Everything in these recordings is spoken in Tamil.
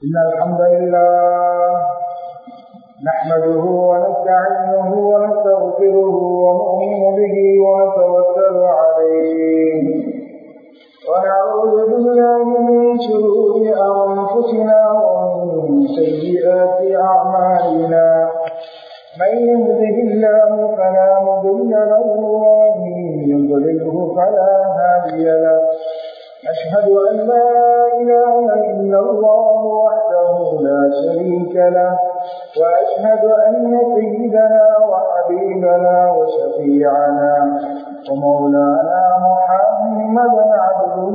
إن الحمد لله نحمده ونستعينه ونستغفره ونؤمن به ونتوكل عليه ونعوذ بالله من شرور أنفسنا ومن سيئات أعمالنا من يهده الله فلا مضل له ومن يضلله فلا هادي له أشهد أن لا إله إلا الله وحده لا شريك له وأشهد أن سيدنا وحبيبنا وشفيعنا ومولانا محمدا عبده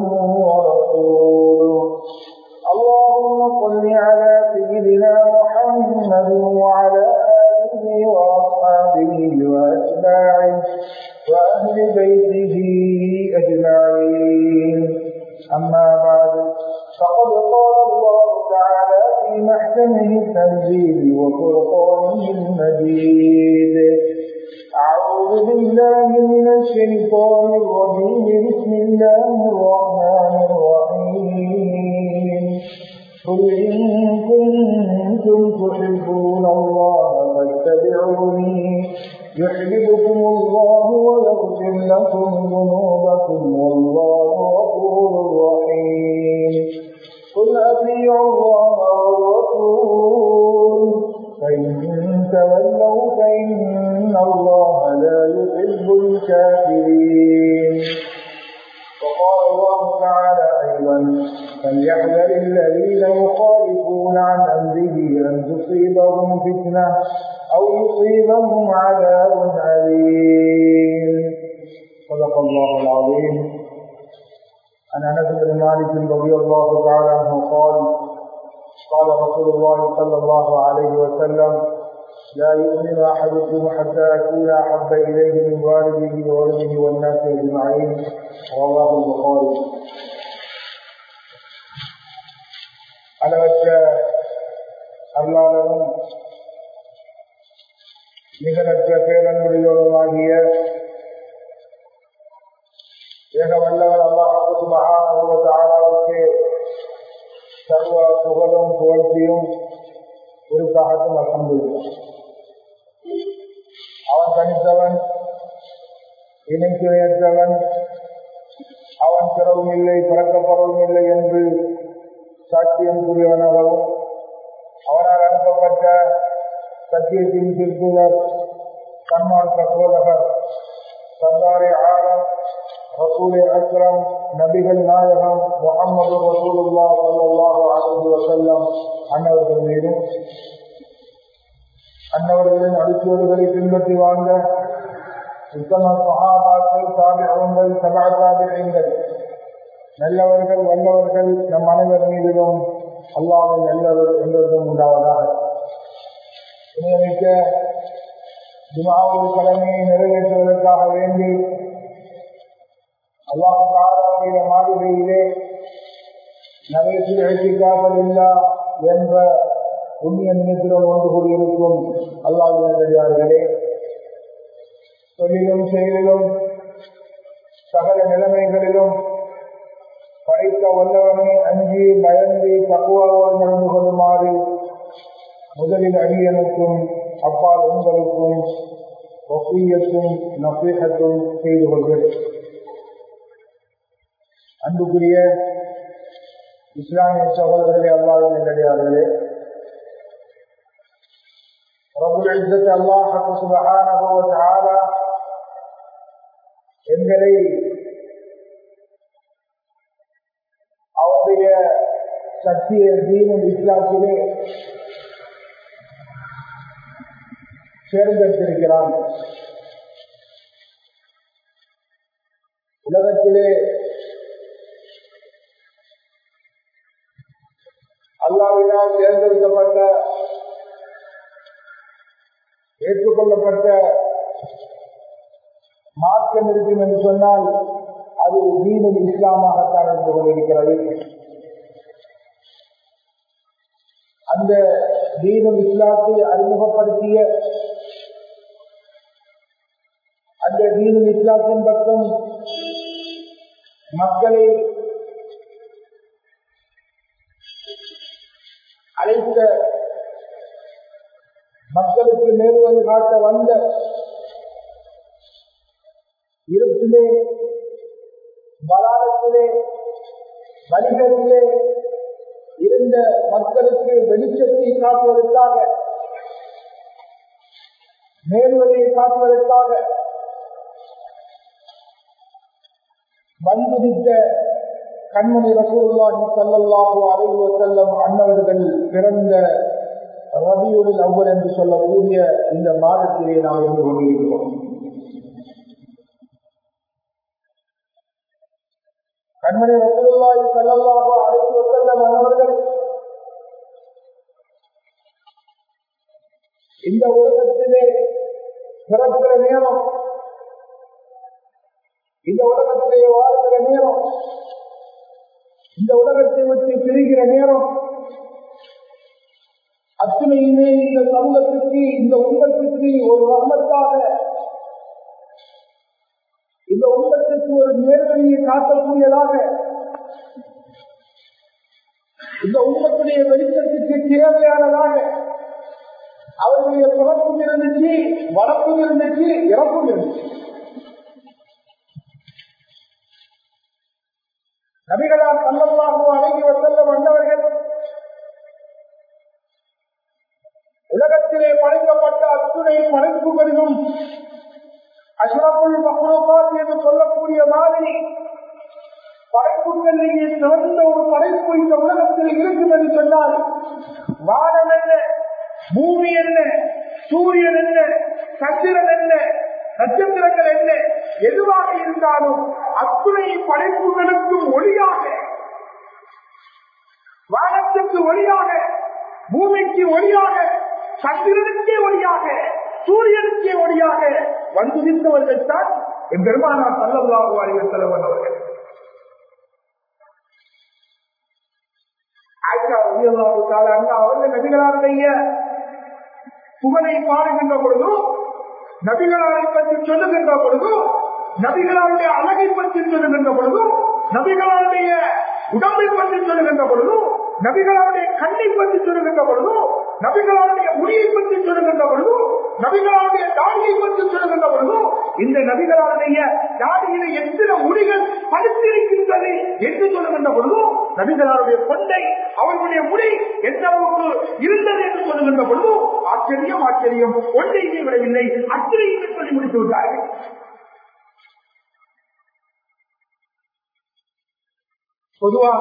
ورسوله اللهم صل على سيدنا محمد وعلى آله وأصحابه وأتباعه وأهل بيته أجمعين أما بعد فقد قال الله تعالى في محكمه التنزيل وفرقانه المجيد أعوذ بالله من الشيطان الرجيم بسم الله الرحمن الرحيم قل إن كنتم تحبون الله فاتبعوني يحببكم الله ويغفر لكم ذنوبكم والله غفور رحيم قل أطيعوا الله والرسول فإن تولوا فإن الله لا يحب الكافرين وقال الله تعالى أيضا فليحذر الذين يخالفون عن أمره أن تصيبهم فتنة أو يصيبهم عذاب أليم صدق الله العظيم عن أنس بن مالك رضي الله تعالى عنه قال قال رسول الله صلى الله عليه وسلم لا يؤمن أحدكم حتى أكون أحب إليه من والده وولده والناس أجمعين رواه البخاري அளவற்ற அல்லாதவும் நிகழற்ற பேரன்புடையோருமாகிய ஏக வல்லவர் அல்லாஹுக்கு மகானுக்கு சர்வ புகழும் புகழ்ச்சியும் உருக்காகட்டும் அசம்பு அவன் தனித்தவன் இணைத்துணையற்றவன் அவன் பிறவும் இல்லை பிறக்கப்படவும் இல்லை என்று சாட்சியம் கூறியவனாகவும் அவனால் அனுப்பப்பட்ட சத்தியத்தின் திருத்தூதர் சன்மார்க்க சோதகர் சர்தாரே ஆலம் ரசூலே அக்ரம் நபிகள் நாயகம் முகமது ரசூலுல்லா சல்லாஹு அலஹி வசல்லம் அன்னவர்கள் மீதும் அன்னவர்களின் அடிச்சுவடுகளை பின்பற்றி வாழ்ந்த உத்தம சகாபாக்கள் சாபிகள் சபா சாபிகள் நல்லவர்கள் வல்லவர்கள் நம் அனைவர் மீதிலும் அல்லாவின் நல்லவர் என்பதும் உண்டாவதாக நியமிக்க ஜுமாவுடைய கடமையை நிறைவேற்றுவதற்காக வேண்டி அல்லாஹ் தாராவுடைய மாளிகையிலே நகைச்சு எழுச்சிக்காமல் இல்லா என்ற புண்ணிய நிமித்திரம் ஒன்று கூடியிருக்கும் அல்லாஹர்களே தொழிலும் செயலிலும் சகல நிலைமைகளிலும் படைத்த வல்லவனை அஞ்சி பயந்து தக்குவாவோடு நடந்து கொள்ளுமாறு முதலில் அடியனுக்கும் அப்பால் உங்களுக்கும் ஒப்பியத்தும் நப்பீகத்தும் செய்து கொள்கிறேன் அன்புக்குரிய இஸ்லாமிய சகோதரர்களே அல்லாவின் நல்லடியார்களே எங்களை அவருடைய சத்திய தீனும் இஸ்லாத்திலே தேர்ந்தெடுத்திருக்கிறான் உலகத்திலே அல்லாவினால் தேர்ந்தெடுக்கப்பட்ட ஏற்றுக்கொள்ளப்பட்ட மாற்றம் இருக்கும் என்று சொன்னால் அது தீனில் இஸ்லாமாகத்தான் இருந்து கொண்டிருக்கிறது அந்த தீனுல் இஸ்லாத்தை அறிமுகப்படுத்திய அந்த தீனுல் இஸ்லாத்தின் பக்கம் மக்களை அழைத்த மக்களுக்கு நேர்வழி காட்ட வந்த இருட்டிலே பலாரத்திலே வணிகத்திலே இருந்த மக்களுக்கு வெளிச்சத்தை காட்டுவதற்காக நேர்வழியை காட்டுவதற்காக வந்துவிட்ட கண்மணி ரசூலுல்லாஹி ஸல்லல்லாஹு அலைஹி வஸல்லம் அன்னவர்கள் பிறந்த ரபியுல் அவ்வல் என்று சொல்லக்கூடிய இந்த மாதத்திலே நாம் இருந்து கொண்டிருக்கிறோம் கண்மணி ரசூலுல்லாஹி ஸல்லல்லாஹு அலைஹி வஸல்லம் அன்னவர்கள் இந்த உலகத்திலே பிறக்கிற நேரம் இந்த உலகத்திலே வாழ்கிற நேரம் இந்த உலகத்தை விட்டு பிரிகிற நேரம் அத்தனையுமே இந்த சமூகத்திற்கு இந்த உலகத்திற்கு ஒரு ரகமத்தாக இந்த உலகத்திற்கு ஒரு நேர்வழியை காட்டக்கூடியதாக இந்த உலகத்துடைய வெளிச்சத்திற்கு தேவையானதாக அவருடைய பிறப்பும் இருந்துச்சு வளர்ப்பும் இருந்துச்சு இறப்பும் இருந்துச்சு நபிகளால் சல்லல்லாஹு அலைஹி வஸல்லம் வந்தவர்கள் உலகத்திலே படைக்கப்பட்ட அத்துணை படைப்புகளிலும் அஷ்ரபுல் மஹ்லூகாத் என்று சொல்லக்கூடிய மாதிரி படைப்புகளிலேயே சிறந்த ஒரு படைப்பு இந்த உலகத்தில் இருக்கும் என்று சொன்னால் வானம் என்ன பூமி என்ன சூரியன் என்ன சந்திரன் என்ன நட்சத்திரங்கள் என்ன எதுவாக இருந்தாலும் அத்துணை படைப்புகளுக்கும் ஒளியாக வானத்துக்கு ஒளியாக பூமிக்கு ஒளியாக சந்திரனுக்கே ஒளியாக சூரியனுக்கே ஒளியாக வந்துவித்தவர்கள் தான் என் பெருமானார் சல்லல்லாஹு அலைஹி வஸல்லம் அவர்கள் ஆயிஷா ரலியல்லாஹு தஆலா அன்ஹா அவர்கள் நபிகளாருடைய புகழை பாடுகின்ற பொழுது நபிகளாரை பற்றி சொல்லுகின்ற பொழுது நபிகளாருடைய அழகை பற்றி சொல்லுகின்ற பொழுது நபிகளாருடைய உடம்பை பற்றி சொல்லுகின்ற பொழுது நபிகளாருடைய கண்ணை பற்றி சொல்லுகின்ற பொழுது நபிகளாருடைய முடியை பற்றி சொல்லுகின்ற பொழுது நபிகளாருடைய தாடியை பற்றி சொல்லுகின்ற பொழுது இந்த நபிகளாருடைய தாடியில எத்தனை முடிகள் படுத்திருக்கின்றது என்று சொல்லுகின்ற பொழுது நபிகளாருடைய கொண்டை அவர்களுடைய முடி எந்த அளவுக்கு இருந்தது என்று சொல்லுகின்ற பொழுது ஆச்சரியம் ஆச்சரியம் ஒன்றையுமே விடவில்லை அத்தனையுமே சொல்லி முடித்து விட்டார்கள் பொதுவாக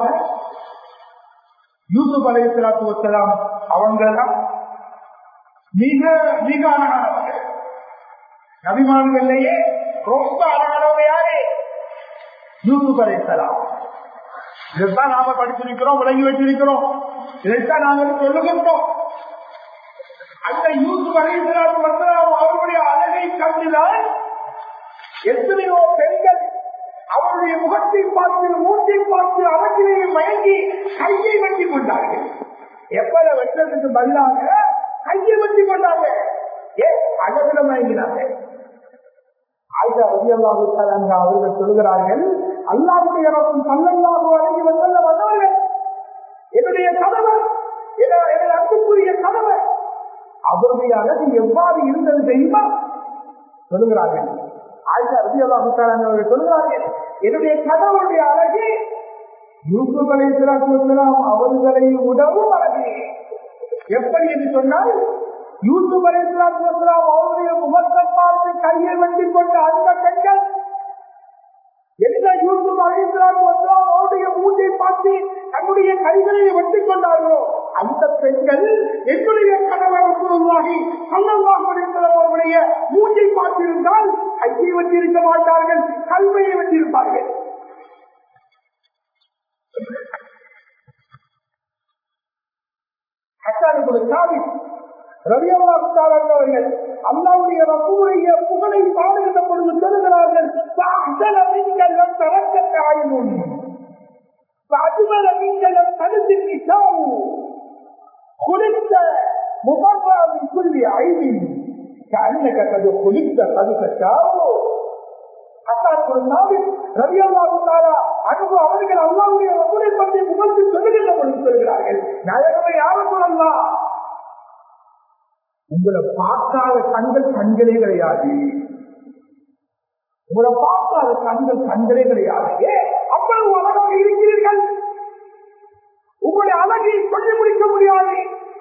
யூசுப் அலை சலாத்து வசலாம் அவங்க தான் மிக மிக அழகானவங்க நபிமான்கள்லயே ரொம்ப அழகானவங்க யாரு யூசுப் அலை சலாம் இதைத்தான் நாம படிச்சிருக்கிறோம் விளங்கி வச்சிருக்கிறோம் இதைத்தான் நாங்கள் சொல்லுகின்றோம் அந்த யூசுப் அலை சலாத்து வசலாம் அவருடைய அழகை கண்டுதான் எத்தனையோ பெண்கள் அவருடைய முகத்தை பார்த்து மூச்சை பார்த்து அவற்றிலேயே மயங்கி கையை வெட்டி கொண்டார்கள் எப்பல வெட்டதுக்கு பதிலாக கையை வெட்டி கொண்டாங்க ஏ அழகுல மயங்கினாங்க ஆயிஷா ரலியல்லாஹு அவர்கள் சொல்கிறார்கள் அல்லாஹ்வுடைய ரசூல் ஸல்லல்லாஹு அலைஹி வஸல்லம் வந்தவர்கள் என்னுடைய கணவர் எனது அன்புக்குரிய கணவர் அவருடைய அழகு எவ்வாறு இருந்தது தெரியுமா சொல்லுகிறார்கள் ஆயிஷா ரலியல்லாஹு அவர்கள் சொல்கிறார்கள் என்னுடைய கணவருடைய அழகு யூசுப் அலைஹிஸ்ஸலாம் அவர்களை உடவும் அழகு எப்படி என்று சொன்னால் யூசுப் அலைஹிஸ்ஸலாம் அவருடைய முகத்தை பார்த்து கையை வெட்டி கொண்ட அந்த பெண்கள் எந்த யூசுப் அலைஹிஸ்ஸலாம் அவருடைய மூட்டை பார்த்து தன்னுடைய கைகளை வெட்டி கொண்டார்களோ அந்த பெண்கள் என்னுடைய கணவர் குருவாகி சல்லல்லாஹு அலைஹி வஸல்லம் அவருடைய மூட்டை பார்த்திருந்தால் கையை வெட்டியிருக்க மாட்டார்கள் கல்வையை வெட்டியிருப்பார்கள் அவர்கள் அல்லாவுடைய ரசூடைய புகழை பாடுகின்ற பொழுது சொல்லுகிறார்கள் தரக்கத்தாயும் فأجمل منك لم تلد النساء خلقت مبرأ من كل عيب كأنك قد خلقت قد تشاء அனுபவ அவர்கள் அல்லாவுடைய ரசூலை பற்றி புகழ்ந்து சொல்லுகின்ற பொழுது சொல்கிறார்கள் நாயகமே யாரும் சொல்லலாம் உங்களை பார்க்காத கண்கள் கண்களே கிடையாது உங்களை பார்க்காத கண்கள் கண்களே கிடையாது ஏன் அவ்வளவு அழகாக இருக்கிறீர்கள் உங்களுடைய அழகை சொல்லி முடிக்க முடியாது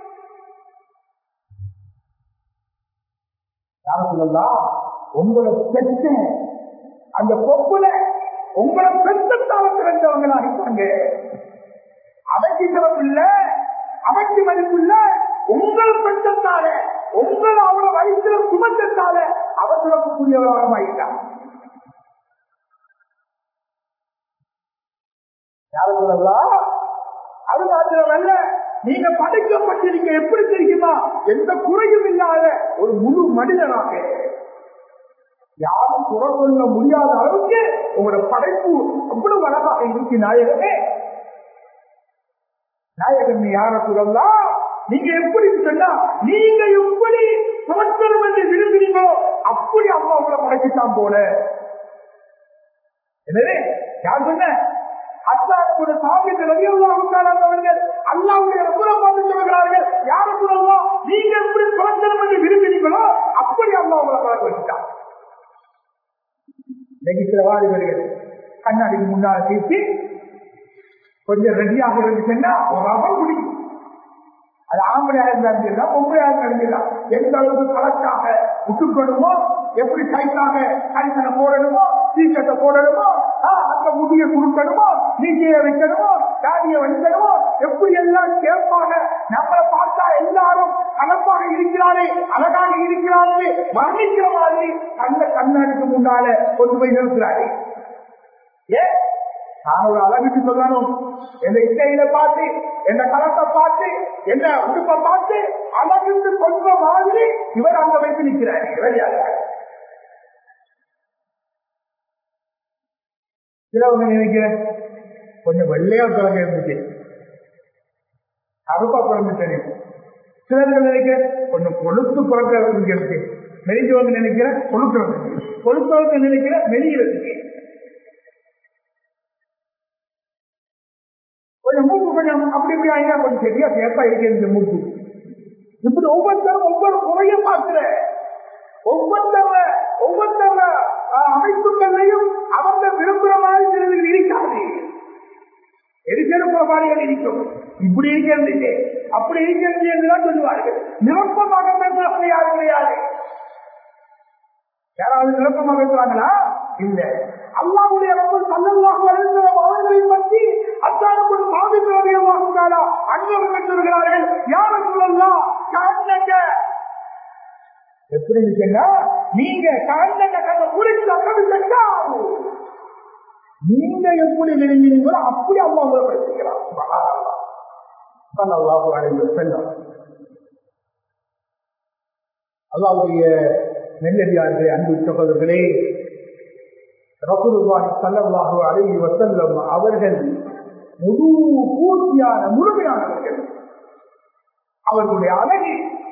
யாரும் உங்களை பெற்ற அந்த பொப்புல உங்களை பெற்றத்தால பிறந்தவங்களா இருப்பாங்க அமைச்சி சிறப்பு இல்ல அமைச்சி மதிப்பு இல்ல உங்கள் பெற்றத்தால உங்கள் அவளை வயிற்றுல சுமந்தத்தால அவர் சிறப்புக்குரியவராக ஆயிட்டான் யாரும் சொல்லலாம் அது மாத்திரமல்ல நீங்க படைக்கப்பட்டிருக்க எப்படி தெரியுமா எந்த குறையும் இல்லாத ஒரு முழு மனிதனாக யாரும் குறை சொல்ல முடியாத அளவுக்கு உங்களோட படைப்பு அவ்வளவு அழகாக இருக்கு நாயகமே நாயகன் யார சொல்லலாம் நீங்க எப்படி சொன்னா நீங்க எப்படி புறத்தரும் என்று விரும்பினீங்களோ அப்படி அம்மா உங்களை படைச்சுட்டான் போல எனவே யார் சொன்ன அல்லாஹுடைய சாமிக்கு ரவியல்லாஹுக்காரர்கள் அல்லாவுடைய ரசூலை பார்த்து சொல்கிறார்கள் யாரு சொல்லலாம் நீங்க எப்படி புறத்தரும் என்று விரும்பினீங்களோ அப்படி அம்மா உங்களை பழக்க வச்சுட்டான் இன்னைக்கு சில வாலிபர்கள் கண்ணாடிக்கு முன்னால தீர்த்தி கொஞ்சம் ரெடியாக இருந்துச்சுன்னா ஒரு அவன் பிடிக்கும் அது ஆம்பளையா இருந்தாலும் சரிதான் பொம்பளையா இருந்தாலும் சரிதான் எந்த அளவுக்கு கலக்காக விட்டுக்கணுமோ எப்படி கைக்காக கரிசனை போடணுமோ டீஷர்ட்டை போடணுமோ அந்த முடியை கொடுக்கணுமோ நீச்சைய வைக்கணுமோ தாடியை வைக்கணுமோ எப்படி எல்லாம் கேட்பாங்க நம்மளை பார்த்தா எல்லாரும் கலப்பாக இருக்கிறாரே அழகாக இருக்கிறாரு வர்ணிக்கிற மாதிரி அந்த கண்ணாடிக்கு முன்னால கொண்டு போய் நிறுத்துறாரு ஏன் நான் ஒரு அழகுக்கு சொல்லணும் எந்த இசையில பார்த்து எந்த களத்தை பார்த்து என்ன உடுப்பை பார்த்து அழகுக்கு சொல்ற மாதிரி இவர் அங்க வைத்து நிற்கிறாரு வெளியாக சிலவங்க நினைக்கிறேன் கொஞ்சம் வெள்ளையா குழந்தை இருந்துச்சு கருப்பா குழந்தை தெரியும் சிலர்கள் நினைக்கிறேன் கொஞ்சம் கொழுத்து குழந்தை இருக்கு மெலிஞ்சவங்க நினைக்கிறேன் கொழுக்கிறவங்க கொழுத்தவங்க நினைக்கிறேன் மெலிகிறதுக்கு கொஞ்சம் மூக்கு கொஞ்சம் அப்படி இப்படி ஆயினா கொஞ்சம் சரியா கேப்பா இருக்கிறது மூக்கு இப்படி ஒவ்வொருத்தரும் ஒவ்வொரு குறைய பார்க்கிற ஒவ்வொருத்தவ ஒவ்வொருத்தவ அமைப்புகளையும் அவங்க விரும்புற மாதிரி சிலர்கள் இருக்காது எரிச்சல் புறப்பாடுகள் இருக்கும் இப்படி இருக்கிறது அப்படி இருக்கிறது என்றுதான் சொல்லுவார்கள் நிரப்பமாக பேசுறவங்க யாரும் கிடையாது யாராவது நிரப்பமாக பேசுவாங்களா இல்ல அல்லாவுடைய ரப்ப சல்லல்லாஹு அலைஹி வஸல்லம் அவர்களை பற்றி அத்தாரப்படு சாதிக்கிறவர்களாக அன்பர்கள் சொல்கிறார்கள் யார் சொல்லலாம் காரணங்க எப்படி இருக்குன்னா நீங்க காரணங்க கண்ண குளிச்சு அக்கடிச்சா நீங்க எப்படி விரும்பினீங்களோ அப்படி அம்மா உங்களை படிச்சுக்கிறான் சல்லல்லாஹு அலைஹி வஸல்லம் அல்லாவுடைய நெல்லடியார்களே அன்பு சகோதரர்களே ரசூலுல்லாஹி ஸல்லல்லாஹு அலைஹி வஸல்லம் அவர்கள் முழு பூர்த்தியான முழுமையானவர்கள் அவர்களுடைய அழகு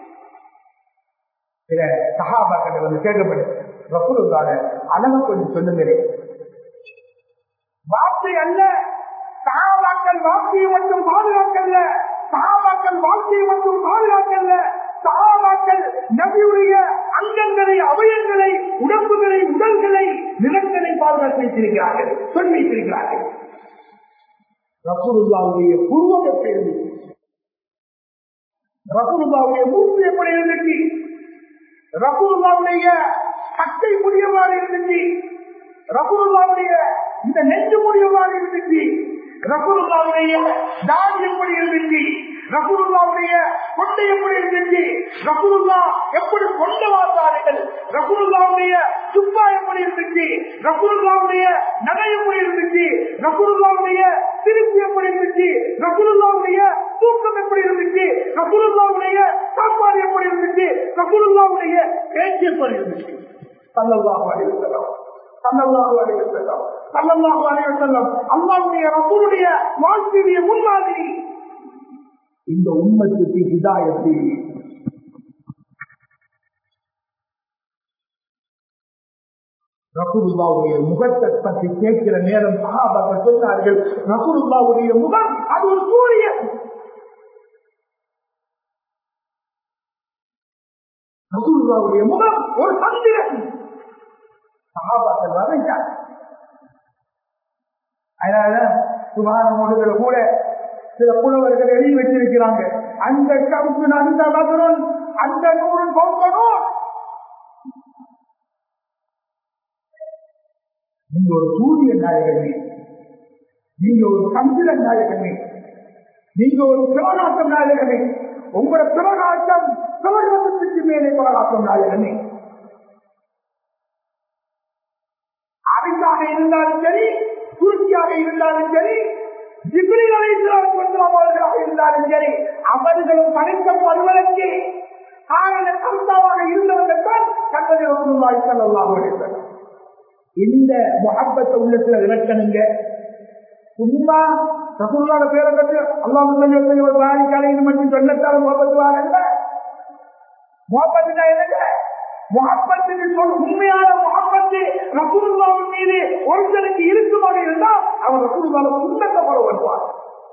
சில சகாபாக்கள் வந்து கேட்கப்பட்டு ரசூலுல்லாஹ் அழகு கொஞ்சம் சொல்லுங்களேன் வார்த்தை அல்ல சகாபாக்கள் வார்த்தையை மட்டும் பாதுகாக்கல்ல சகாபாக்கள் வாழ்க்கையை மட்டும் பாதுகாக்கல்ல சகாபாக்கள் நபியுடைய அங்கங்களை அவயங்களை உடம்புகளை உடல்களை நிலங்களை பாதுகாத்து வைத்திருக்கிறார்கள் சொல்லி வைத்திருக்கிறார்கள் ரசூலுல்லாவுடைய புருவம் எப்படி இருந்துச்சு ரசூலுல்லாவுடைய மூச்சு எப்படி இருந்துச்சு ரசூலுல்லாவுடைய கட்டை முடியவாறு இருந்துச்சு ரசூலுல்லாவுடைய இந்த நெஞ்சு முடியவாறு இருந்துச்சு ரசூலுல்லாவுடைய தாடி எப்படி இருந்துச்சு ரசூலுல்லாவுடைய கொண்டை எப்படி இருந்துச்சு ரசூலுல்லா எப்படி கொண்ட வாழ்ந்தார்கள் ரசூலுல்லாவுடைய சுப்பா எப்படி இருந்துச்சு ரசூலுல்லாவுடைய நகை எப்படி இருந்துச்சு ரசூலுல்லாவுடைய திருப்பி எப்படி இருந்துச்சு ரசூலுல்லாவுடைய தூக்கம் எப்படி இருந்துச்சு ரசூலுல்லாவுடைய சாப்பாடு எப்படி இருந்துச்சு ரசூலுல்லாவுடைய பேச்சு எப்படி இருந்துச்சு சல்லல்லாஹு அலைஹி வஸல்லம் சல்லல்லாஹு அலைஹி வஸல்லம் சல்லல்லாஹு அலைஹி வஸல்லம் அல்லாஹ்வுடைய ரசூலுடைய வாழ்க்கையுடைய முன்மாதிரி இந்த உண்மத்துக்கு ஹிதாயத்து ரசூலுல்லாவுடைய முகத்தை பற்றி கேட்கிற நேரம் சகாபாக்கள் சொன்னார்கள் ரசூலுல்லாவுடைய முகம் அது ஒரு சூரியன் ரசூலுல்லாவுடைய முகம் ஒரு சந்திரன் சகாபாக்கள் வரைஞ்சார் அதனால சுகார மொழிகளை கூட சில புலவர்கள் எழுதி வச்சிருக்கிறாங்க அந்த கவுசு அந்த மதுரன் அந்த நூறன் பௌத்தனும் நீங்க ஒரு சூரிய நாயகமே நீங்க ஒரு சந்திர நாயகமே நீங்க ஒரு பிரகாசம் நாயகமே உங்களோட பிரகாசம் பிரகாசத்துக்கு மேலே பிரகாசம் நாயகமே அரிசாக இருந்தாலும் சரி துருக்கியாக இருந்தாலும் சரி அவர்களாக இருந்தாலும் சரி அவர்களும் படைக்கப்படுவதற்கு காரண கருத்தாவாக இருந்தவர்கள் தான் கண்டதை ஒன்றுவாய்ப்பு இந்த முகப்பத்தை உள்ளத்துல இறக்கணுங்க சும்மா ரசூல்லான பேரை கட்டு அல்லாஹ் ஒரு வாரி கலைன்னு மட்டும் சொல்லத்தால முகப்பத்துவாங்க முகப்பத்துனா என்னங்க முகப்பத்துக்கு சொல் உண்மையான முகப்பத்து ரசூல்லாவின் மீது ஒருத்தருக்கு இருக்குமாக இருந்தால் அவர் ரசூல்லால சுண்ணத்தை வருவார்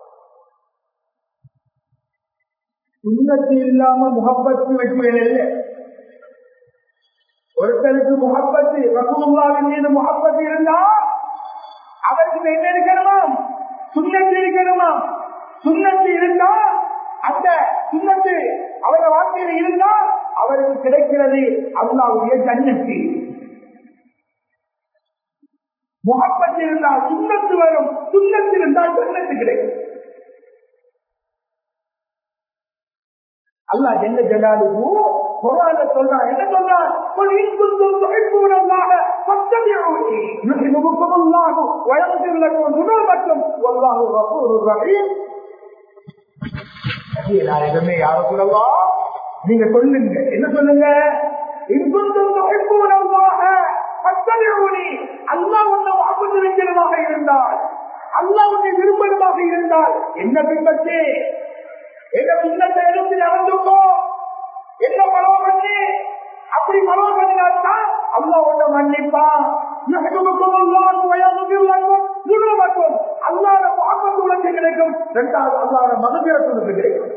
சுண்ணத்து இல்லாம முகப்பத்து வைக்கிறேன் இல்லை ஒருத்தருக்கு முகப்பத்து ரசூல்லாவின் மீது முகப்பத்து இருந்தா அவருக்கு என்ன இருக்கணுமா சுண்ணத்து இருக்கணுமா சுண்ணத்து இருந்தா அந்த சுண்ணத்து அவர வாழ்க்கையில் இருந்தா அவருக்கு கிடைக்கிறது அல்லாவுடைய ஜன்னத்து முகப்பத்து இருந்தால் சுண்ணத்து வரும் சுண்ணத்து இருந்தால் ஜன்னத்து கிடைக்கும் அல்லா என்ன ஜலாலுவோ குரான சொல்றான் என்ன சொல்றான் قل إن كنتم تحبون الله فاتبعوني يحببكم الله ويغفر لكم ذنوبكم والله غفور رحيم நாயகமே யார சொல்லலாம் நீங்க சொல்லுங்க என்ன சொல்லுங்க அல்லா உன்னை வாக்கு வைக்கிறதாக இருந்தால் அல்லா உன்னை விரும்புவதாக இருந்தால் என்ன பின்பற்று எங்க பின்னத்தை எடுத்து நடந்துக்கோ என்ன மனோ பண்ணி அப்படி மனோ பண்ணினால்தான் அல்லா உன்னை மன்னிப்பான் அல்லாத பாப்பத்து உனக்கு கிடைக்கும் இரண்டாவது அல்லாத மதபிறத்து உனக்கு கிடைக்கும்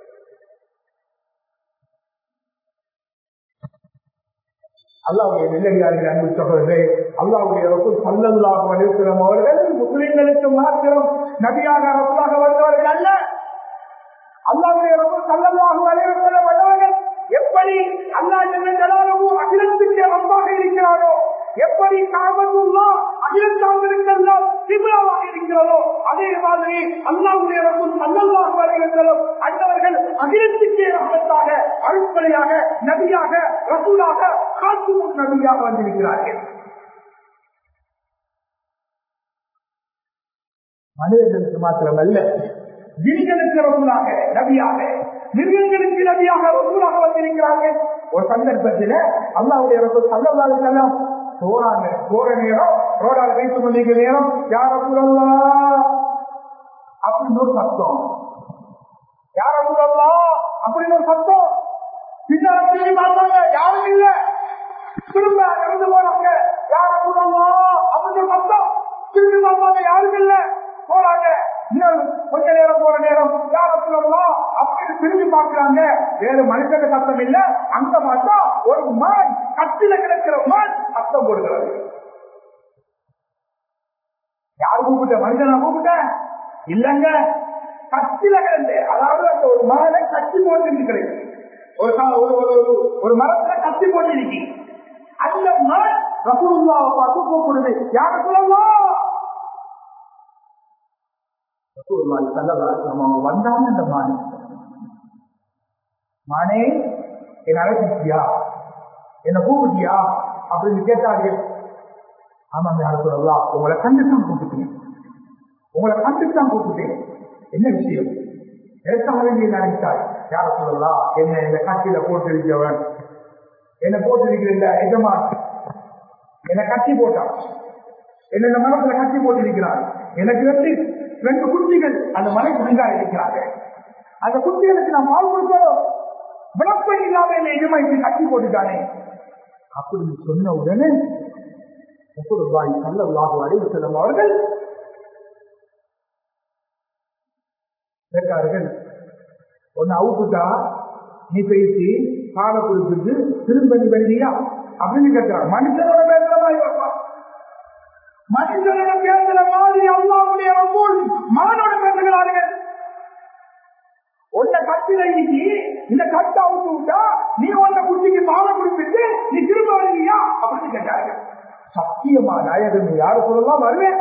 அல்லாவுடைய நெல்லடியார்கள் அன்பு சகோதரே அல்லாவுடைய ரசூல் சல்லல்லாஹு அலிஸ்லம் அவர்கள் முஸ்லிம்களுக்கு மாத்திரம் நபியாக ரசூலாக வந்தவர்கள் அல்ல அல்லாவுடைய ரசூல் சல்லல்லாஹு அலிஸ்லம் வந்தவர்கள் எப்படி அல்லா ஜல்லாலு அகிலத்துக்கு ரப்பாக இருக்கிறாரோ எப்படி காபத்துல்லா அகிலத்தாக இருக்கிறதோ திமுகவாக இருக்கிறதோ அதே மாதிரி அல்லாவுடைய ரசூல் சல்லல்லாஹு அலிஸ்லம் அந்தவர்கள் அகிலத்துக்கே ரகத்தாக அழுப்படையாக நபியாக ரசூலாக காத்தும் நபியாக வந்திருக்கிறார்கள் மனிதர்களுக்கு மாத்திரமல்ல ஜினிகளுக்கு ரசூலாக நபியாக மிருகங்களுக்கு நபியாக ரசூலாக வந்திருக்கிறார்கள் ஒரு சந்தர்ப்பத்தில் அல்லாவுடைய ரசூல் சல்லல்லாஹு செல்லம் போறாங்க போற நேரம் ரோடால வைத்துக் கொண்டிருக்கிற நேரம் யார சொல்லலாம் அப்படின்னு ஒரு சத்தம் யார சொல்லலாம் அப்படின்னு ஒரு சத்தம் பின்னாடி திரும்பி பார்த்தாங்க யாரும் இல்ல திரும்ப இறந்து போறாங்க யார சொல்லலாம் அப்படின்னு ஒரு சத்தம் திரும்பி பார்த்தாங்க யாரும் இல்ல போறாங்க இன்னும் கொஞ்ச நேரம் போற நேரம் யார சொல்லலாம் அப்படின்னு திரும்பி பார்க்கிறாங்க வேற மனுஷங்க சத்தம் இல்ல அங்க பார்த்தா ஒரு மான் கட்டில கிடக்கிற மான் சத்தம் போடுகிறது யார் கூப்பிட்ட மனிதனா கூப்பிட்ட இல்லங்க கத்தில கிடந்து அதாவது அந்த ஒரு மரத்தை கட்டி போட்டு இருக்கிறது ஒரு ஒரு ஒரு ஒரு மரத்துல கத்தி போட்டு இருக்கி அந்த மரம் ரசூலுல்லாவை பார்த்து கூப்பிடுது யார சொல்லலாம் வந்தாங்க இந்த மானே மானே என்ன அழைச்சியா என்ன கூப்பிட்டியா அப்படின்னு கேட்டார்கள் ஆமாங்க யார சொல்லலாம் உங்களை கண்டுதான் கூப்பிட்டேன் உங்களை கண்டுதான் கூப்பிட்டேன் என்ன விஷயம் எதற்காக வேண்டிய நினைத்தாய் யார சொல்லலாம் என்ன இந்த கட்சியில போட்டிருக்கிறவன் என்ன போட்டிருக்கிற எஜமான் என்ன கட்சி போட்டான் என்ன இந்த மரத்துல கட்சி போட்டிருக்கிறார் எனக்கு வந்து ரெண்டு குட்டிகள் அந்த மலை முழுங்காக இருக்கிறார்கள் அந்த குட்டிகளுக்கு நான் பால் கொடுக்கிறோம் விளப்பம் இல்லாம என்ன எஜமா இப்படி கட்டி போட்டுட்டானே அப்படின்னு சொன்ன உடனே ரசூலுல்லாஹி ஸல்லல்லாஹு அலைஹி வஸல்லம் அவர்கள் கேட்டார்கள் ஒன்னு அவுப்புட்டா நீ பேசி பாட கொடுத்துட்டு திரும்ப நீ வருவியா அப்படின்னு கேட்கிறான் மனுஷனோட பேசுற மாதிரி வருவான் மனுஷனோட பேசுற மாதிரி அல்லாவுடைய ரசூல் மானோட பேசுகிறார்கள் உன்னை கட்டில இன்னைக்கு இந்த கட்டை அவுத்து விட்டா நீ உன்னை குட்டிக்கு பாலை குடிப்பிட்டு நீ திரும்ப வருவியா அப்படின்னு கேட்டார்கள் சத்தியமா நாயகன் யாரு சொல்லலாம் வருவேன்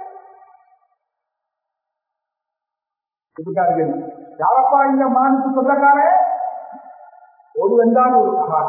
கூப்பிட்டார்கள் யாரப்பா இந்த மானுக்கு சொந்தக்கார ஒருவன் தான் ஒரு சகாதி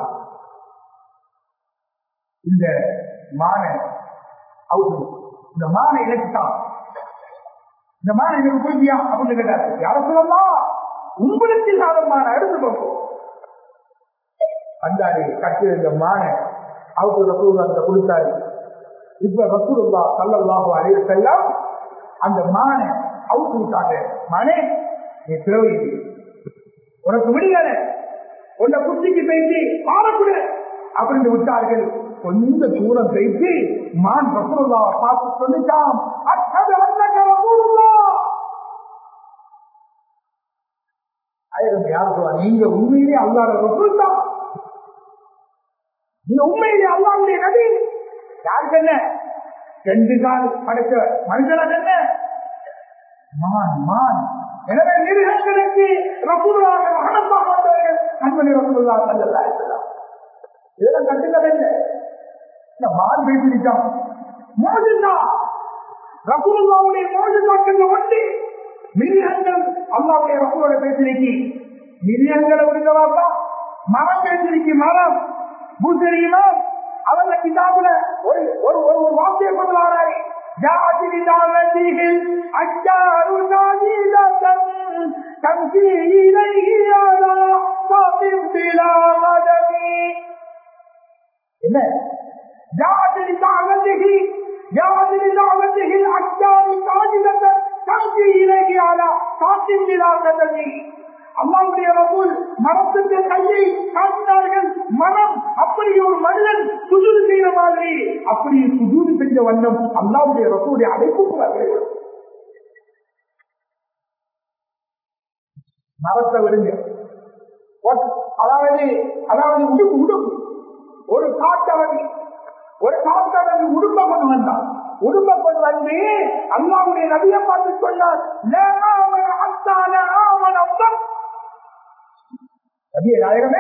இந்த மான அவுட்டு இந்த மான இலக்குத்தான் இந்த மான எனக்கு புரிஞ்சியா அப்படின்னு கேட்டாரு யார சொல்லலாம் உங்களுக்கு இல்லாத மான எடுத்து பார்ப்போம் வந்தாரு கட்டி இந்த மான அவுட்டு ரசூல் அந்த கொடுத்தாரு இப்ப ரசூலுல்லா சல்லல்லாஹு அலைஹி வஸல்லம் அந்த மான அவுத்து விட்டாங்க மனே நீ திரவி உனக்கு விடுதலை உன்னை குச்சிக்கு பேசி பாடக்கூட அப்படின்னு விட்டார்கள் கொஞ்ச தூரம் பேசி மான் ரசூலுல்லாவை பார்த்து சொல்லிட்டான் அச்சது அன்னக ரசூலுல்லா யார் சொல்லுவா நீங்க உண்மையிலே அல்லாத ரசூல் தான் நீங்க உண்மையிலே அல்லாவுடைய நபி யாருக்கு என்ன ரெண்டு கால் படைச்ச மனுஷனுக்கு என்ன மான் மான் எனவே மிருகங்களுக்கு ரசூலாக மகனமாக வந்தவர்கள் அன்பனி ரசூல்லா சல்லல்லா இதெல்லாம் கட்டுக்கதை இல்லை இந்த மான் பேசிட்டான் மோஜிதா ரசூலுல்லாவுடைய மோஜிதாக்கள் ஒட்டி மிருகங்கள் அல்லாவுடைய ரசூலோட பேசிருக்கி மிருகங்களை விடுங்களாப்பா மரம் பேசிருக்கி மரம் பூசரியுமா அவங்க கிதாபுல ஒரு ஒரு ஒரு ஒரு வார்த்தையை கொண்டு வராரு جاءت بدعوته الدار ناديدة تمشي إليه على صف بلا غدم என்ன جاءت بدعوته جاءت بدعوته الأشجار ساجدة تمشي إليه على صف بلا غدم அல்லாவுடைய ரசூல் மரத்துக்கு கையை காட்டினார்கள் மரம் அப்படி ஒரு மனிதன் சுஜூது செய்யற மாதிரி அப்படி சுஜூது செஞ்ச வண்ணம் அல்லாவுடைய ரசூலுடைய அழைப்புக்கு வருகிறது மரத்தை விடுங்க அதாவது அதாவது உடுப்பு உடுப்பு ஒரு காட்டவன் ஒரு காட்டவன் உடுப்ப கொண்டு வந்தான் உடுப்ப கொண்டு வந்து அல்லாவுடைய நபியை பார்த்து சொன்னார் நபிய நாயகமே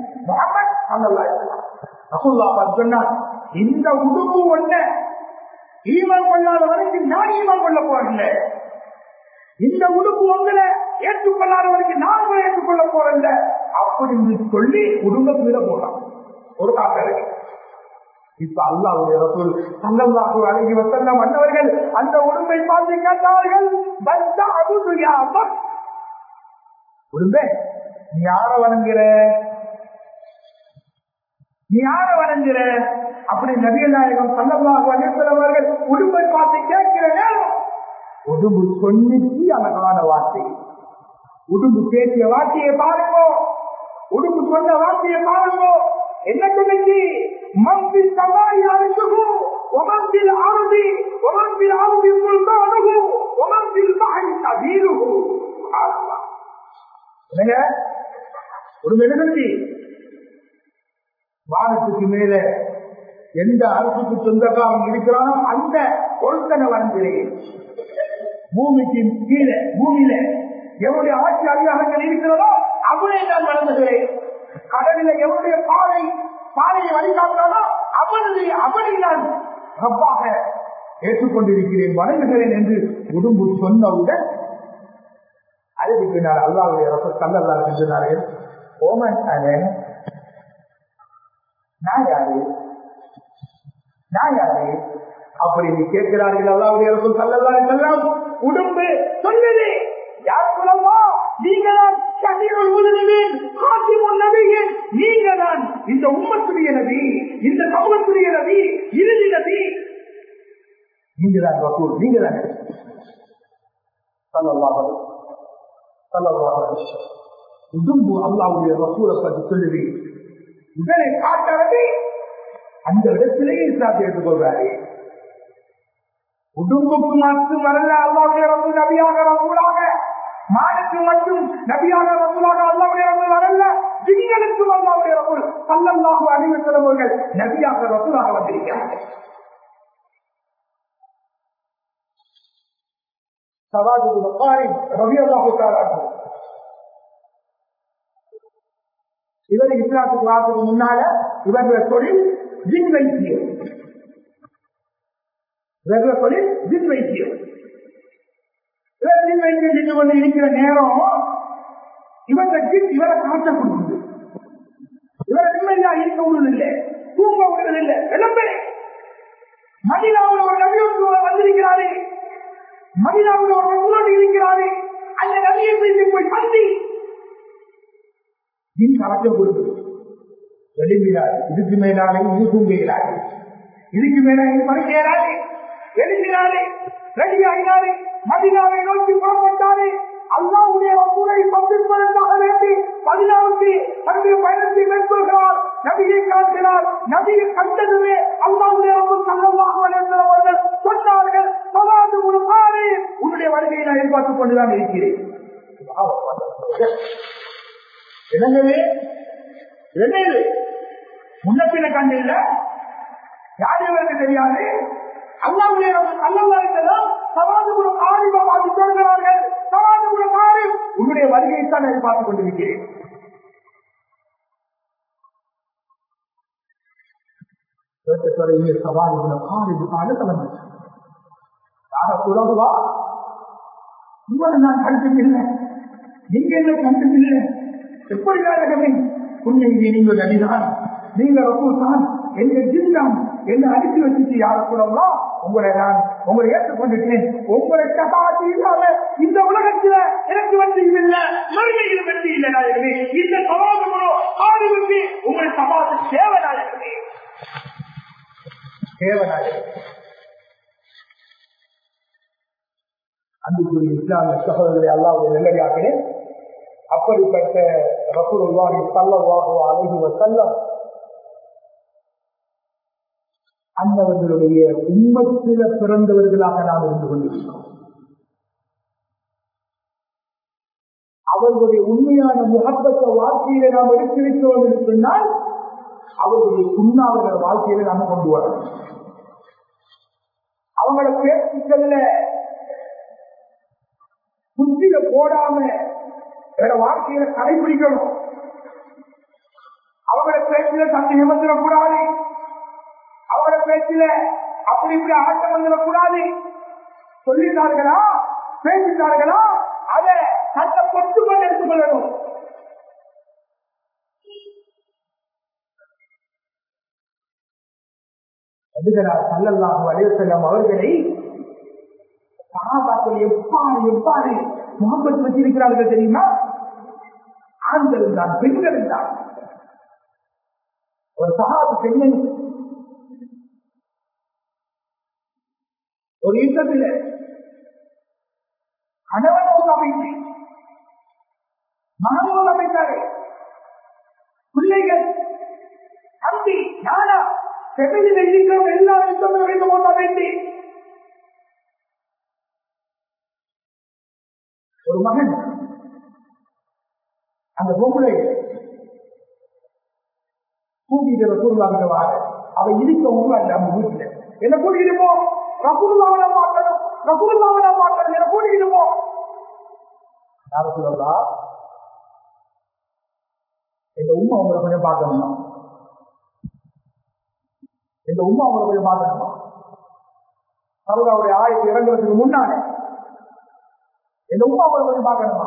சொன்னார் இந்த உடுப்பு ஒண்ண ஈமன் கொள்ளாத வரைக்கும் நான் ஈமன் கொள்ள போறேன் இந்த உடுப்பு உங்களை ஏற்றுக்கொள்ளாத வரைக்கும் நான் உங்களை ஏற்றுக்கொள்ள போறேன் அப்படின்னு சொல்லி குடும்ப கீழே போறான் ஒரு காப்பேரை இப்ப அல்லாவுடைய ரசூல் சல்லல்லாஹு அலைஹி வஸல்லம் வந்தவர்கள் அந்த உடுப்பை பார்த்து கேட்டார்கள் பத்த அபுதுயாபா உடும்பே நீ யார வணங்குற நீ யார வணங்குற அப்படி நபியநாயகம் சல்லல்லாஹு அலைஹி வஸல்லம் அவர்கள் உடும்பை பார்த்து கேட்கிற நேரம் உடும்பு சொன்னிச்சு அழகான வார்த்தை உடும்பு பேசிய வார்த்தையை பாருங்க உடும்பு சொன்ன வார்த்தையை பாருங்க என்ன சொல்லுச்சு மம்பி சமாய் அரிசுகு ஒமம்பில் ஆறுதி ஒமம்பில் ஆறுதி சுல்தானுகு ஒமம்பில் மகை சபீருகு என்னங்க ஒரு மெழுகுச்சி வானத்துக்கு மேல எந்த அரசுக்கு சொந்தக்காரன் இருக்கிறானோ அந்த ஒருத்தனை வளர்ந்துறேன் பூமிக்கு கீழே பூமியில எவருடைய ஆட்சி அதிகாரங்கள் இருக்கிறதோ அவனை நான் வளர்ந்துகிறேன் கடலில எவருடைய பாலை பாலையை வழிகாட்டானோ அவனுடைய அவனை நான் ரப்பாக ஏற்றுக்கொண்டிருக்கிறேன் வணங்குகிறேன் என்று உடும்பு சொன்னவுடன் அதுக்கு பின்னால் அல்லாவுடைய ரச கல்லல்லா சென்றார்கள் ஓமன் அவன் நான் யாரு நான் யாரு அப்படி கேட்கிறார்கள் அல்லாவுடைய ரசூல் சல்லல்லா செல்லம் உடும்பு சொன்னது யார் சொல்லவா நீங்க தான் ஷஹீருல் முஸ்லிமீன் ஹாத்திமுன் நபியின் நீங்க தான் இந்த உம்மத்துடைய நபி இந்த சமூகத்துடைய நபி இறுதி நபி நீங்க தான் ரசூல் நீங்க தான் சல்லல்லாஹு சல்லல்லாஹு உடும்பு அல்லாவுடைய ரசூலை பற்றி சொல்லுவேன் இதனை காட்டவே அந்த இடத்திலேயே இஸ்லாத்தை எடுத்துக்கொள்றாரு உடும்புக்கு மட்டும் வரல அல்லாவுடைய ரப்பு நபியாக ரசூலாக மானுக்கு மட்டும் நபியாக ரசூலாக அல்லாவுடைய ரப்பு வரல ஜிங்களுக்கும் அல்லாவுடைய ரப்பு சல்லல்லாஹு அலைஹி வஸல்லம் அவர்கள் நபியாக ரசூலாக வந்திருக்கிறார்கள் சவாது புகாரி ரலியல்லாஹு தஆலா அன்ஹு. இவர் இஸ்லாத்துக்கு வாசத்துக்கு முன்னால இவர்களுடைய தொழில் ஜின் வைத்தியம் இவர்களுடைய தொழில் ஜின் வைத்தியம் இவர் ஜின் வைத்தியம் செஞ்சு கொண்டு இருக்கிற நேரம் இவരുടെ ஜின் இவரை காட்ட கொடுக்குது இவரை நிம்மதியா இருக்க விடுவதில்லை தூங்க விடுவதில்லை எல்லாமே மதினாவில் ஒரு நபி ஒருவர் வந்திருக்கிறாரே மதினாவில் ஒரு ரசூலோடு இருக்கிறாரே அந்த நபியை பேசி போய் சந்தி ஜின் கலக்க கொடுக்குது எழும்பினார் இதுக்கு மேலாலே இது தூங்குகிறாரு இதுக்கு மேலே இது படுக்கிறாரு எழுப்பினாரு ரெடி ஆகினாரு மதினாவை நோக்கி புறப்பட்டாரு அல்லாவுடைய ரசூலை சந்திப்பதற்காக வேண்டி பதினாவுக்கு தன்னுடைய பயணத்தை மேற்கொள்கிறார் நபியை காண்கிறார் நபியை கண்டதுமே அல்லாவுடைய ரசூல் சல்லல்லாஹு அலைஹி வஸல்லம் அவர்கள் சொன்னார்கள் சலாது உலகாரே உன்னுடைய வருகையை நான் எதிர்பார்த்துக் கொண்டுதான் இருக்கிறேன் என்னங்கவே என்ன இது முன்னப்பின கண்டு இல்ல யார் இவருக்கு தெரியாது அல்லாவுடைய அல்லல்லாம் சவாதுகுல ஆரிவா பார்த்து சொல்கிறார்கள் சவாதுகுல ஆரி உன்னுடைய வருகையை தான் எதிர்பார்த்துக் கொண்டிருக்கிறேன் சவாலுகுல ஆரிவு கால தலைமை யார சுலபா உங்களை நான் கண்டிப்பில்லை நீங்க என்ன கண்டிப்பில்லை எப்படி நாடகமே உன்னை நீங்கள் நடிதான் நீங்க ரசூல் தான் எங்க ஜில்லாம் என்ன அனுப்பி வச்சுட்டு யார கூடலாம் உங்களை நான் உங்களை ஏற்றுக்கொண்டுட்டேன் உங்களை சபாத்தி இல்லாம இந்த உலகத்துல எனக்கு வெற்றி இல்லை மறுமையில் வெற்றி இல்லை நாயகமே இந்த சவாதங்களோ ஆளுக்கு உங்களை சபாத்து சேவை நாயகமே சேவை நாயகமே அன்புக்குரிய இஸ்லாமிய சகோதரர்களை அல்லாவுடைய நிலையாகிறேன் அப்படிப்பட்ட ரசூலுல்லாஹி ஸல்லல்லாஹு அலைஹி வஸல்லம் அந்தவர்களுடைய உம்மத்தில பிறந்தவர்களாக நாம் இருந்து கொண்டிருக்கிறோம் அவர்களுடைய உண்மையான முகப்பத்த வாழ்க்கையில நாம் எடுத்திருக்கிறோம் என்று சொன்னால் அவர்களுடைய உண்ணாவிர வாழ்க்கையில நாம் கொண்டு வரணும் அவங்கள பேச்சுக்கள்ல புத்தியில போடாம வேற வாழ்க்கையில கடைபிடிக்கணும் அவங்கள பேச்சில சந்தேகம் வந்துடக்கூடாது அவங்கள பேச்சில அப்படி இப்படி ஆட்டம் வந்துடக்கூடாது சொல்லிட்டார்களா பேசிட்டார்களா அதை தன்னை கொண்டு கொண்டு எடுத்துக் கொள்ளணும் நபிகளார் சல்லல்லாஹு அலைஹி வஸல்லம் அவர்களை சகாபாக்கள் எவ்வாறு எவ்வாறு முகப்பத் வச்சிருக்கிறார்கள் தெரியுமா ஆண்கள் தான் பெண்கள் தான் ஒரு சகாபு பெண்ணன் ஒரு யுத்தத்தில் கணவனோடு அமைத்து மகனோடு அமைத்தாரு பிள்ளைகள் தம்பி நானா செவிலில் இருக்கிறவங்க எல்லா யுத்தமும் வேண்டும் போது அமைத்து ஒரு மகன் அந்த பொம்பளை கூட்டிட்டு ரசூல்லாங்க வார அவ இருக்க ஊர்ல அந்த நம்ம வீட்டுல என்ன கூட்டிட்டு போ ரசூல்லாவன பார்க்கணும் ரசூல்லாவன பார்க்கணும் என்ன கூட்டிட்டு போ யார சொல்லா எங்க உமா உங்களை கொஞ்சம் பார்க்கணுமா எங்க உமா உங்களை கொஞ்சம் பார்க்கணுமா அவருடைய ஆயத்தை இறங்குறதுக்கு முன்னாலே எங்க உமா அவரை கொஞ்சம் பார்க்கணுமா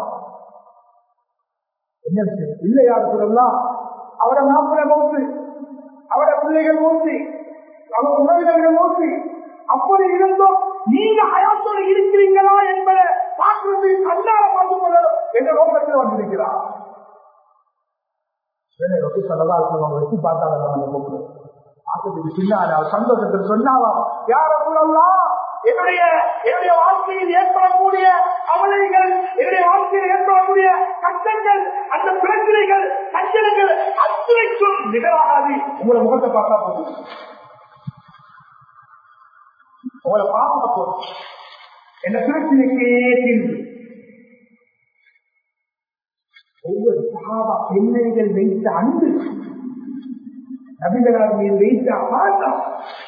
என்ன விஷயம் இல்லை யார் சொல்லலாம் அவரை மாப்பிள மூத்து அவரை பிள்ளைகள் மூத்து அவர் உறவினர்கள் மூத்து அப்படி இருந்தும் நீங்க அயாத்தோடு இருக்கிறீங்களா என்பதை பார்க்கிறது கண்ணால பார்த்து கொள்ளணும் என்ற நோக்கத்தில் வந்திருக்கிறார் ரொட்டி சொல்லலாம் அவங்க வச்சு பார்த்தாங்க அந்த பொண்ணு ஆசத்துக்கு பின்னால சந்தோஷத்தில் சொன்னாவா யார சொல்லலாம் என்னுடைய என்னுடைய வாழ்க்கையில் ஏற்படக்கூடிய கவலைகள் என்னுடைய வாழ்க்கையில் ஏற்படக்கூடிய கஷ்டங்கள் அந்த பிரச்சனைகள் சஞ்சலங்கள் அத்தனைக்கும் நிகழாகாது உங்களை முகத்தை பார்த்தா போதும் உங்களை பார்க்க போறோம் என்ன பிரச்சனைக்கே தீர்வு ஒவ்வொரு சகாபா பெண்மைகள் வைத்த அன்பு நபிகளார் மீது வைத்த பாசம்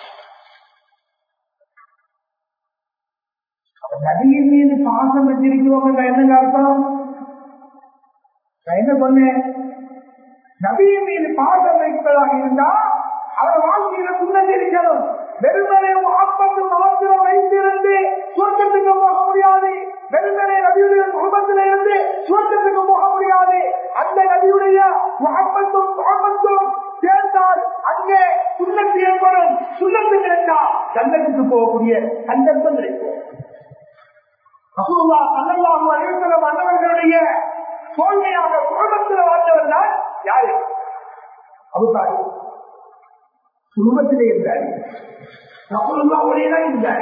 நபியின் மீது பாசம் வச்சிருக்கிறோம் என்னங்க அர்த்தம் நான் என்ன சொன்னேன் நபியின் மீது பாசம் வைப்பதாக இருந்தா அவர் வாழ்க்கையில சுண்ணம் இருக்கணும் வெறுமனே முகப்பத்து மாத்திரம் வைத்திருந்து சுவர்க்கத்துக்கு போக முடியாது வெறுமனே நபியுடைய முகமத்துல இருந்து சுவர்க்கத்துக்கு போக முடியாது அந்த நபியுடைய முகப்பத்தும் முகமத்தும் சேர்ந்தால் அங்கே சுண்ணத்து ஏற்படும் சுண்ணத்து கிடைத்தா சந்தத்துக்கு போகக்கூடிய சந்தர்ப்பம் கிடைக்கும் ரசூலுல்லாஹ் ஸல்லல்லாஹு அலைஹி வஸல்லம் அன்னவர்களுடைய தோல்மையாக குடும்பத்தில் வாழ்ந்தவர் தான் யாரு அபுதாரி குடும்பத்திலே இருந்தார் ரசூலுல்லாஹ்வுடைய தான் இருந்தார்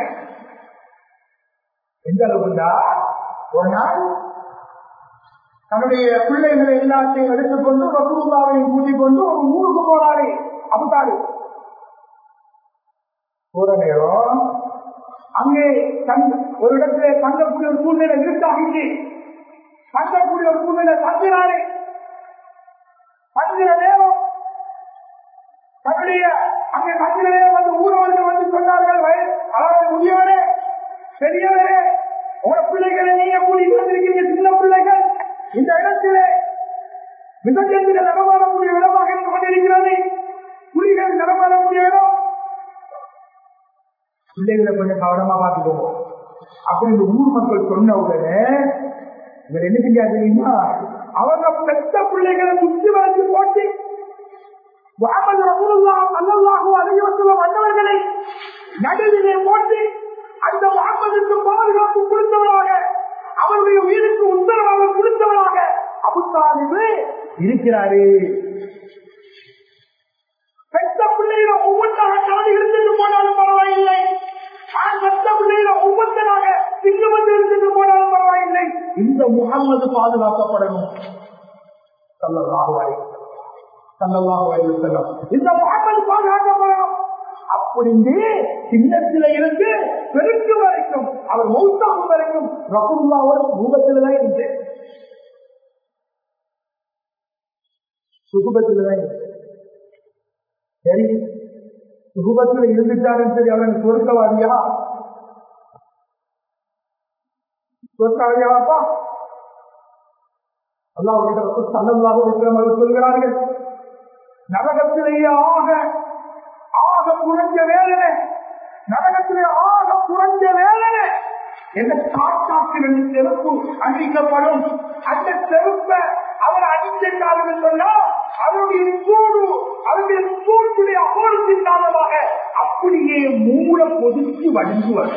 எந்த அளவுண்டா ஒரு நாள் தன்னுடைய பிள்ளைகளை எல்லாத்தையும் எடுத்துக்கொண்டு ரசூலுல்லாவையும் கூட்டிக் கொண்டு ஒரு ஊருக்கு போறாரு அபுதாரி போற நேரம் அங்கே தங்க- ஒரு இடத்துல தங்கக்கூடிய ஒரு சூழ்நிலை இருட்டாகிட்டு தங்கக்கூடிய ஒரு சூழ்நிலை தங்குறாரு தங்குற நேரம் தன்னுடைய அங்கே தங்குற நேரம் வந்து ஊரவர்கள் வந்து சொன்னார்கள் வய- அதாவது முதியவரே பெரியவரே உங்க பிள்ளைகளை நீங்க கூட்டிட்டு வந்திருக்கீங்க சின்ன பிள்ளைகள் இந்த இடத்திலே விசர்ஜனத்தில் நடமாடக்கூடிய இடமாக இருந்து கொண்டிருக்கிறது புலிகள் நடமாடக்கூடிய இடம் பிள்ளைகளை கொஞ்சம் கவனமா பார்த்துக்கோங்க அப்படி இந்த ஊர் மக்கள் சொன்ன உடனே இவர் என்ன செஞ்சா தெரியுமா அவங்க பெத்த பிள்ளைகளை சுற்றி வளர்ச்சி போட்டு முகமது ரசூலுல்லாஹ் ஸல்லல்லாஹு அலைஹி வஸல்லம் வந்தவர்களை நடுவிலே போட்டு அந்த முகமதுக்கு பாதுகாப்பு கொடுத்தவராக அவருடைய உயிருக்கு உத்தரவாதம் கொடுத்தவராக அபுத்தாலிபு இருக்கிறாரு பெத்த பிள்ளையில ஒவ்வொன்றாக காடு இருந்துட்டு போனாலும் பரவாயில்லை ஆண் பெத்த பிள்ளையில ஒவ்வொன்றனாக சிங்கம் வந்து இருந்துட்டு போனாலும் பரவாயில்லை இந்த முகம்மது பாதுகாக்கப்படணும் சல்லல்லாஹு அலைஹி வஸல்லம். சல்லல்லாஹு அலைஹி வஸல்லம். இந்த முகம்மது பாதுகாக்கப்படணும் அப்படின்னு சின்னத்தில இருந்து பெருக்கு வரைக்கும் அவர் மௌத்தாகும் வரைக்கும் ரகுல்லாவோட ரூபத்தில் தான் இருந்து சுகுபத்தில் தான் இருந்து சரி சுகுபத்தில் இருந்துட்டாருன்னு சரி அவன் சொர்க்கவாதியா சொர்க்கவாதியாப்பா அல்லாஹ் சல்லல்லாஹு அலைஹி வஸல்லம் அவர்கள் சொல்கிறார்கள் நரகத்திலேயே ஆக ஆக குறைஞ்ச வேதனை நரகத்திலே ஆக குறைஞ்ச வேதனை எந்த காட்டாற்றில் செருப்பு அணிக்கப்படும் அந்த செருப்பை அவர் அணிஞ்சிருக்கார்கள் சொன்னா அவருடைய சூடு அவருடைய சூட்டுடைய அகோரத்தின் காரணமாக அப்படியே மூல பொதுக்கி வழங்குவார்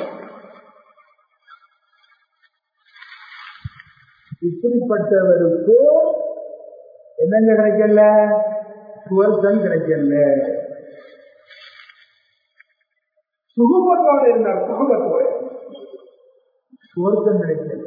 இப்படிப்பட்டவருக்கு என்னங்க கிடைக்கல சுவர்க்கம் கிடைக்கல சுகுபத்தோடு இருந்தார் சுகுபத்தோடு சுவர்க்கம் கிடைக்கல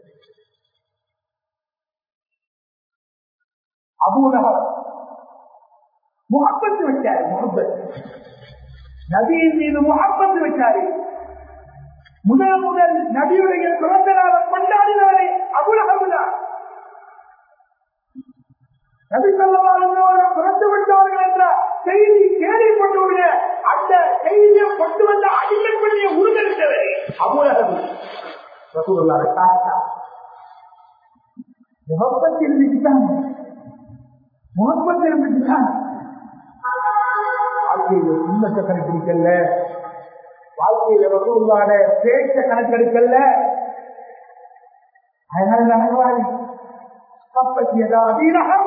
அபூலகம் முகப்பத்து வச்சாரு முகப்பத் நபியின் மீது முகப்பத்து வச்சாரு முதல் முதல் நபியுடைய பிறந்த நாளை கொண்டாடினாரே அபுலகம்தான் நபி சொல்லவாளர்களோட பிறந்து விட்டார்கள் என்ற செய்தி கேள்விப்பட்டவுடைய அந்த செய்தியை கொண்டு வந்த அடிமைப்படியை உறுதித்தவரே அபுலகம் ரசூலுல்லாஹி தாத்தா முகப்பத் இருந்துச்சுதான் முகப்பத் இருந்துச்சுதான் வாழ்க்கையில சுண்ணத்தை கணக்கெடுக்கல வாழ்க்கையில ரசூலுல்லாட பேச்ச கணக்கெடுக்கல அதனால நடக்குவாரு கப்பத்தியதா வீரகம்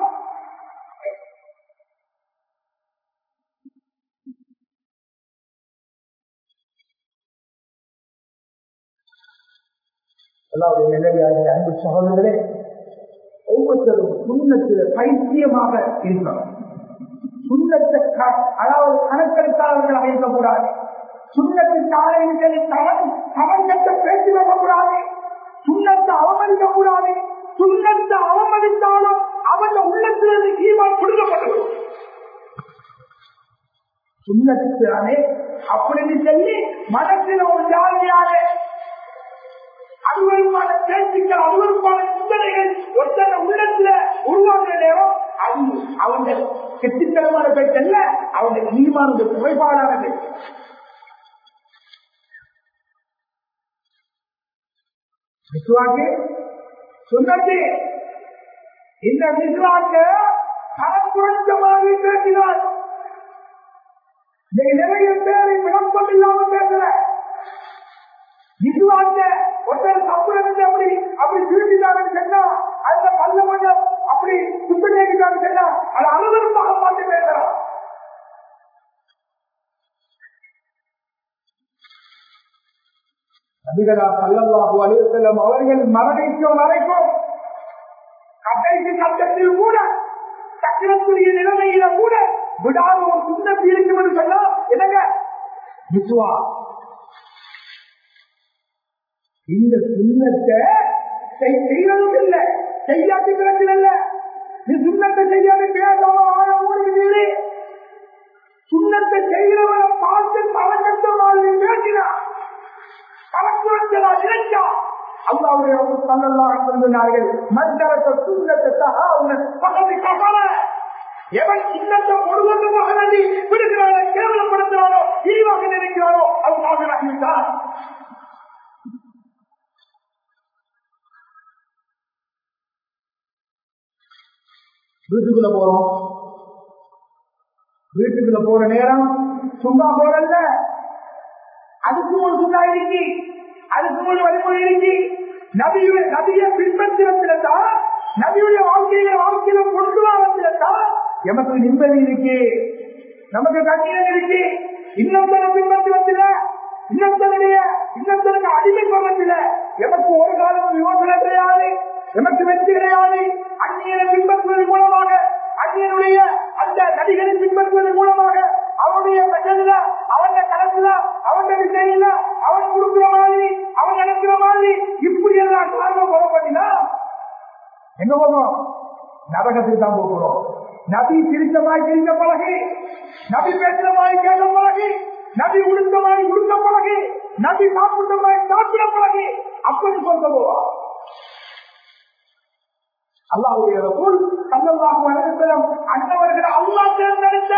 அல்லாவுடைய நிலையாக அன்பு சகோதரர்களே ஒவ்வொருத்தரும் சுண்ணத்தில் பைத்தியமாக இருக்கணும் சுண்ணத்தை க- அதாவது கணக்கெடுக்காதவர்களாக இருக்கக்கூடாது சுண்ணத்து தாழைகளை தவன் தவஞ்சத்தை பேசி வைக்கக்கூடாது சுண்ணத்தை அவமதிக்கக்கூடாது சுண்ணத்தை அவமதித்தாலும் அவன் உள்ளத்திலிருந்து ஈமான் கொடுக்கப்பட்டுவிடும் சுண்ணத்தானே அப்படின்னு சொல்லி மனசில் ஒரு ஜாலியாக அருவருப்பான பேச்சுக்கள் அருவருப்பான சிந்தனைகள் ஒருத்தர உள்ளத்துல உருவாக்குற நேரம் அது அவங்க கெட்டித்தனமான பேச்சல்ல அவங்க ஈமானது குறைபாடானது விசுவாக்கு சொன்னது இந்த விசுவாக்க தரக்குறைஞ்சமாக பேசினார் இன்னைக்கு நிறைய பேரை விளக்கம் இல்லாம பேசுற விசுவாக்க ஒருத்தர் தப்புறது அப்படி அப்படி திரும்பிட்டாங்கன்னு சொன்னா அந்த பல்ல கொஞ்சம் அப்படி சுத்தம் சொன்னா அது அனுபவமாக பார்த்து பேசுறான் நபிகளா சல்லல்லாஹு அலைஹி வஸல்லம் அவர்கள் மரணிக்கும் வரைக்கும் கடைசி சட்டத்தில் கூட சக்கரத்துடைய நிலைமையில கூட விடாத ஒரு சுண்ணத்து இருக்கும் என்று சொன்னா என்னங்க விசுவா இந்த சுண்ணத்தை செய்யறதும் இல்லை செய்யாட்டி பிரச்சனை இல்ல நீ சுண்ணத்தை செய்யாத பேசாம வாழ ஓடுகிறீ சுண்ணத்தை செய்கிறவரை பார்த்து தலக்கட்ட மாதிரி பேசினா தலக்குறா நினைச்சா அல்லாவுடைய சல்லல்லாஹு சொன்னார்கள் மந்தரத்த சுண்ணத்தை சகா உன்னை பகதி கசல எவன் சின்னத்தை முழுவதுமாக வேண்டி விடுகிறானோ கேவலப்படுத்துகிறானோ இழிவாக நினைக்கிறானோ அவன் ஆகிறார் வீட்டுக்குள்ள போறோம் வீட்டுக்குள்ள போற நேரம் சும்மா போறல்ல அதுக்கு ஒரு சுண்ணா இருக்கு அதுக்கு ஒரு வழிமுறை இருக்கு நபியுடைய நபியை பின்பற்றினத்தில்தான் நபியுடைய வாழ்க்கையில வாழ்க்கையில கொண்டு வரத்தில்தான் எமக்கு நிம்மதி இருக்கு நமக்கு கண்ணியம் இருக்கு இன்னொருத்தர பின்பற்றுவதில்ல இன்னொருத்தருடைய இன்னொருத்தருக்கு அடிமைப்படுவதில்ல எமக்கு ஒரு காலம் யோசனை கிடையாது எமக்கு வெற்றி கிடையாது அந்நியனை பின்பற்றுவதன் மூலமாக அந்நியனுடைய அந்த நடிகரை பின்பற்றுவதன் மூலமாக அவனுடைய பெற்றதுல அவன் கணக்குல அவன் விஷயம்ல அவன் கொடுக்கிற மாதிரி அவன் நினைக்கிற மாதிரி இப்படி எல்லாம் காரணம் போடப்பட்டீங்கன்னா எங்க போகணும் நரகத்துக்கு தான் போகிறோம் நபி சிரித்தமாய் சிரிக்க பழகி நபி பேசுறமாய் கேட்க பழகி நபி உடுத்தமாய் உடுத்த பழகி நபி சாப்பிட்டமாய் சாப்பிட பழகி அப்படி சொல்ல போவா அல்லாவுடைய ரசூல் சல்லல்லாஹு அலைஹி வஸல்லம் அன்னவர்கள் அல்லாஹ் தேர்ந்தெடுத்த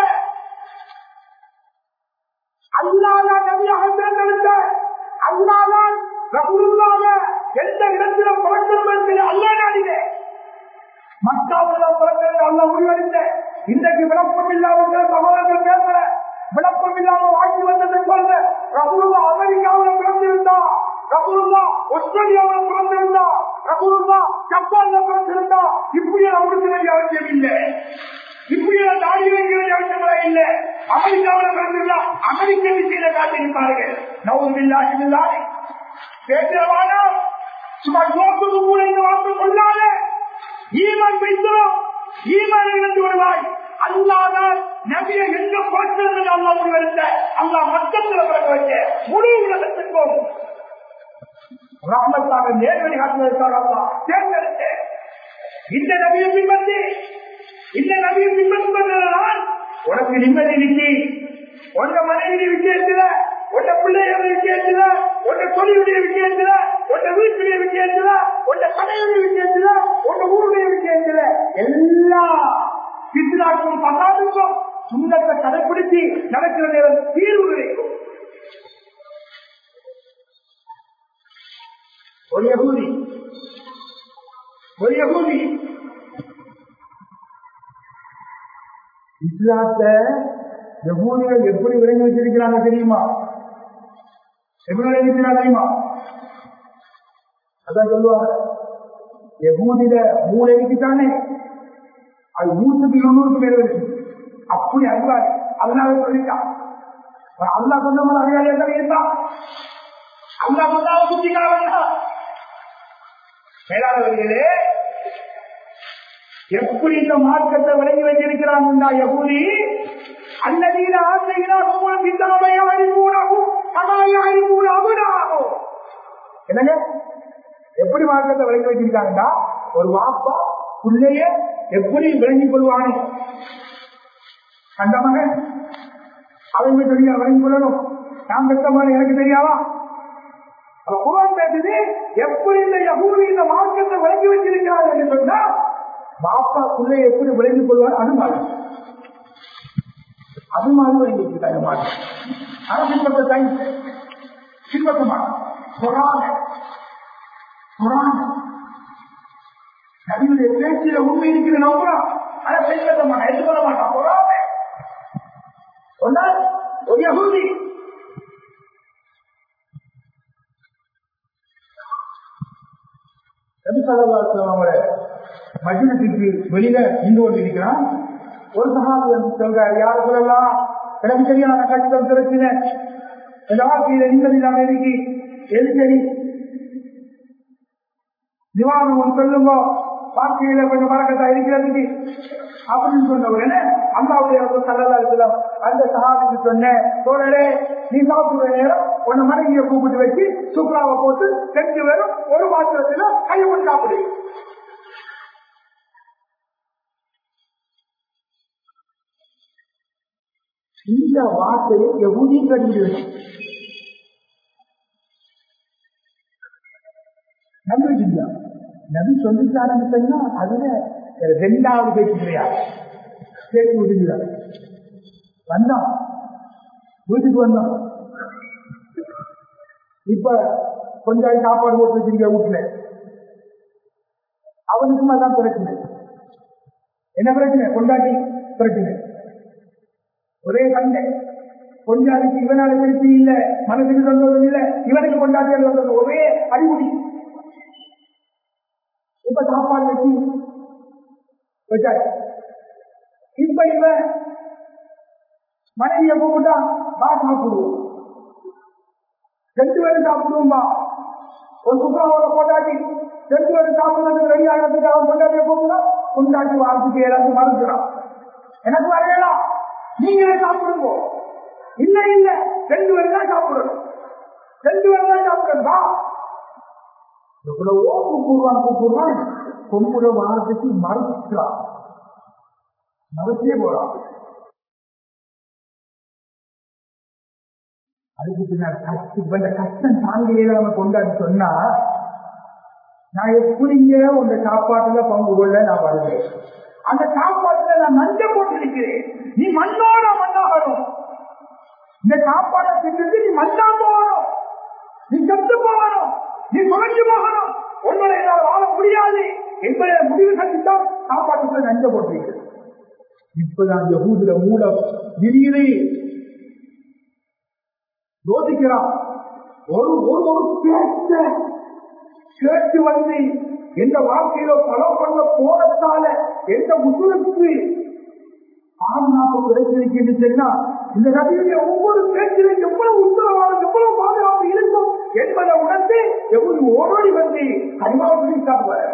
அல்லாஹ் நபியாக தேர்ந்தெடுத்த அல்லாஹ் ரசூலுல்லாஹ் எந்த இடத்துல பிறக்கணும் என்று அல்லாஹ் நாடினே மக்காவுல பிறக்கிறது அல்லாஹ் முடிவெடுத்த இன்றைக்கு விளப்பம் இல்லாத சகோதரர்கள் பேசுற விளப்பம் இல்லாம வாழ்க்கை வந்ததை சொல்ற ரசூலுல்லா அமெரிக்காவுல பிறந்திருந்தா ரசூலுல்லா ஆஸ்திரேலியாவுல பிறந்திருந்தா ரசூலுல்லா ஜப்பான்ல பிறந்திருந்தா இப்படி அவருக்கு வேண்டிய அவசியம் இல்லை இப்படி தாடி வேண்டிய அவசியங்களா இல்ல அமெரிக்காவுல பிறந்திருந்தா அமெரிக்க விஷயத்தை காட்டியிருப்பார்கள் நவுமில்லா இல்லாதே பேசுறவானா சும்மா யோசுக்கு கூட இந்த வார்த்தை கொள்ளாத ஈமான் வைத்தோம் ஈமான் இழந்து வருவாய் அல்லாதான் நபிய எங்க பிறக்கிறது அல்லா முன்வருத்த அல்லா மொத்தத்துல பிறக்க வைக்க முழு உலகத்திற்கும் ரஹ்மத்தாக நேர்வழி காட்டுவதற்காக அல்லா தேர்ந்தெடுத்த இந்த நபியை பின்பற்றி இந்த நபியை பின்பற்றுவதனால் உனக்கு நிம்மதி நிக்கி உங்க மனைவி விஷயத்துல உன்ன பிள்ளையோட விஷயத்துல உன்ன தொழிலுடைய விஷயத்துல உன்ன வீட்டுடைய விஷயத்துல உன்ன கடையுடைய விஷயத்துல உன்ன ஊருடைய விஷயத்துல எல்லா பித்ராக்கும் பசாதுக்கும் சுந்தரத்தை கடைபிடித்து நடக்கிற நேரம் தீர்வு கிடைக்கும் ஒரு யகூதி ஒரு யகூதி இஸ்லாத்தை யகூதிகள் எப்படி விளங்கி வச்சிருக்கிறாங்க தெரியுமா எப்படி விளங்கி வச்சிருக்காங்க தெரியுமா அதான் சொல்லுவாங்க யகூதிட மூளை இருக்குதானே அது நூற்றுக்கு இருநூறுக்கு மேல இருக்கு அப்படி அறிவார் அதனால சொல்லிட்டான் அல்லா சொன்ன மாதிரி அறிவாளியா தான் இருந்தான் அல்லா சொன்னால புத்திக்காக வேண்டாம் மேலாளர்களே எப்படி இந்த மார்க்கத்தை விளங்கி வைத்திருக்கிறான் யகுதி அல்லதீன ஆசையினாகும் பிதாவை அறிவூடாகும் சமாய அறிவூடாகும் என்னங்க எப்படி மார்க்கத்தை விளங்கி வச்சிருக்காங்கன்னா ஒரு வாப்பா பிள்ளைய எப்படி விளங்கிக் கொள்வானோ அந்த மகன் அவங்க சொல்லி விளங்கிக் கொள்ளணும் நான் பெற்றமான எனக்கு தெரியாதா அப்ப குரான் பேசுது எப்படி இந்த யகூதி இந்த மார்க்கத்தை விளக்கி வச்சிருக்கிறார் என்று சொன்னா பாப்பா பிள்ளை எப்படி விளங்கிக் கொள்வார் அது மாதிரி அது மாதிரி விளங்கி வச்சிருக்காங்க மார்க்கம் அரசியல் சயின்ஸ் பின்பற்ற மாட்டோம் குரான் குரான் நபியுடைய பேச்சில உண்மை இருக்கிற நம்புறோம் ஆனா பின்பற்ற மாட்டான் எடுத்துக்கொள்ள மாட்டான் குரான் சொன்னால் ஒரு யகூதி அவங்கள மஜினத்துக்கு வெளியில நின்று கொண்டிருக்கிறான் ஒரு சகாபி வந்து சொல்றாரு யாரு சொல்லலாம் எனக்கு சரியான கஷ்டம் பிரச்சனை என் வாழ்க்கையில நிம்மதி இல்லாம இருக்கு எது சரி நிவாரணம் ஒன்று சொல்லுங்க வாழ்க்கையில கொஞ்சம் மறக்கத்தா இருக்கிறதுக்கு அப்படின்னு சொன்ன உடனே அம்மாவுடைய சல்லா இருக்கலாம் அந்த சகாபிக்கு சொன்னேன் தோழரே நீ சாப்பிடுற நேரம் உன்னை மனைவியை கூப்பிட்டு வச்சு சுக்ராவை போட்டு ரெண்டு பேரும் ஒரு பாத்திரத்துல கையை கொண்டு சாப்பிடு இந்த வார்த்தையை எவ்வளவு கண்டிருச்சு நம்பிட்டீங்களா நபி சொல்லிட்டாருன்னு சொன்னா அதுல ரெண்டாவது பேச்சு கிடையாது பேச்சு விடுகிறார் வந்தான் வீட்டுக்கு வந்தான் இப்ப கொஞ்சம் சாப்பாடு போட்டு வச்சிருக்க வீட்டுல அவனுக்கும் அதான் பிரச்சனை என்ன பிரச்சனை கொண்டாட்டி பிரச்சனை ஒரே சண்டை கொண்டாடிக்கு இவனால திருப்தி இல்ல மனசுக்கு சந்தோஷம் இல்ல இவனுக்கு கொண்டாடி சந்தோஷம் ஒரே அடிமுடி இப்ப சாப்பாடு வச்சு வச்சாரு இப்ப இவன் மனைவிய கூப்பிட்டா வா சாப்பிடுவோம் ரெண்டு பேரும் சாப்பிடுவோம்பா ஒரு சுப்ராவோட கொண்டாடி ரெண்டு பேரும் சாப்பிடுறதுக்கு ரெடி ஆகிறதுக்கு அவன் கொண்டாடிய கூப்பிட்டா கொண்டாடி வாழ்த்துக்கு எல்லாத்தையும் மறந்துடான் எனக்கு வரையலாம் நீங்களே சாப்பிடுங்க இல்ல இல்ல ரெண்டு பேரும் தான் சாப்பிடணும் ரெண்டு பேரும் தான் சாப்பிடணும் வா எவ்வளவோ கூப்பிடுவான் கூப்பிடுவான் கொம்புட வாரத்துக்கு மறுக்கிறான் மறுத்தே போறான் அதுக்கு பின்னால் கஷ்டம் இந்த கஷ்டம் தாங்கிலே நம்ம கொண்டாடி சொன்னா நான் எப்படிங்க உங்க சாப்பாட்டுல பங்கு கொள்ள நான் வருவேன் அந்த சாப்பாட்டுல நான் மஞ்ச போட்டிருக்கிறேன் நீ மண்ணோட மண்ணாகணும் இந்த சாப்பாடை திட்டு நீ மண்ணா போகணும் நீ செத்து போகணும் நீ குறைஞ்சு போகணும் உங்களை என்னால் வாழ முடியாது என்பதை முடிவு செஞ்சுதான் சாப்பாட்டுக்குள்ள நஞ்ச போட்டிருக்கிறேன் இப்பதான் யகூதில மூலம் விரியிலே யோசிக்கிறான் ஒரு ஒரு ஒரு பேச்ச கேட்டு வந்து எந்த வாழ்க்கையில பலம் பண்ண போனதால எந்த முஸ்லிமுக்கு பாதுகாப்பு கிடைச்சிருக்கிறது சொன்னா இந்த நபியுடைய ஒவ்வொரு பேச்சிலும் எவ்வளவு உத்தரவாதம் எவ்வளவு பாதுகாப்பு இருக்கும் என்பதை உணர்ந்து எவ்வளவு ஓடோடி வந்து கனிமாவுக்கு சாப்பிடுவார்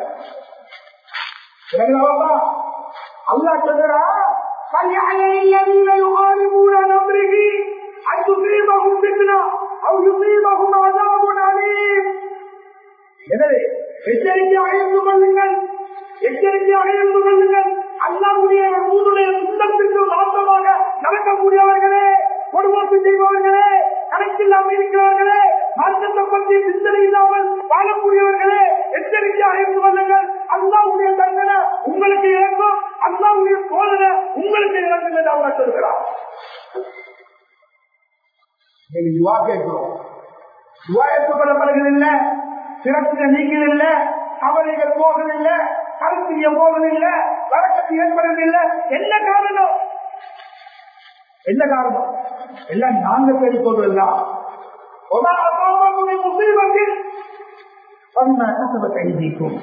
அல்லா சொல்றா فليعلم الذين يغالبون عن امره ان تصيبهم فتنه او يصيبهم عذاب اليم எனவே எச்சரிக்கையாக இருந்து கொள்ளுங்கள் எச்சரிக்கையாக இருந்து கொள்ளுங்கள் அல்லாவுடைய ஊருடைய சுத்தத்திற்கு மாற்றமாக நடக்கக்கூடியவர்களே பொதுவாக்கு செய்பவர்களே கணக்கில்லாமல் இருக்கிறவர்களே மாற்றத்தை பற்றி சிந்தனை இல்லாமல் வாழக்கூடியவர்களே எச்சரிக்கையாக இருந்து கொள்ளுங்கள் அல்லாவுடைய தண்டனை உங்களுக்கு இறங்கும் அல்லாவுடைய சோதனை உங்களுக்கு இறங்கும் என்று அவர் சொல்கிறார் துவா கேட்கிறோம் துவா ஏற்றுக்கொள்ளப்படுகிறதில்லை சிறப்பு நீக்கிறதில்லை கவலைகள் போவதில்லை கருத்திய போவதில்லை வழக்கத்து ஏற்படுவதில்லை என்ன காரணம் என்ன காரணம் எல்லாம் நாங்க பேடிக்கொள்ளலாம் முஸ்லீமத்தில் கைதிக்கும்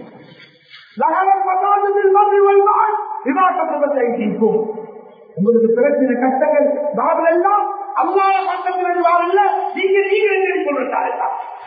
உங்களுக்கு பிரச்சனை கஷ்டங்கள் பாபு எல்லாம் அல்லாத கஷ்டங்கள் வாழல நீங்க நீங்க சொல்றாங்க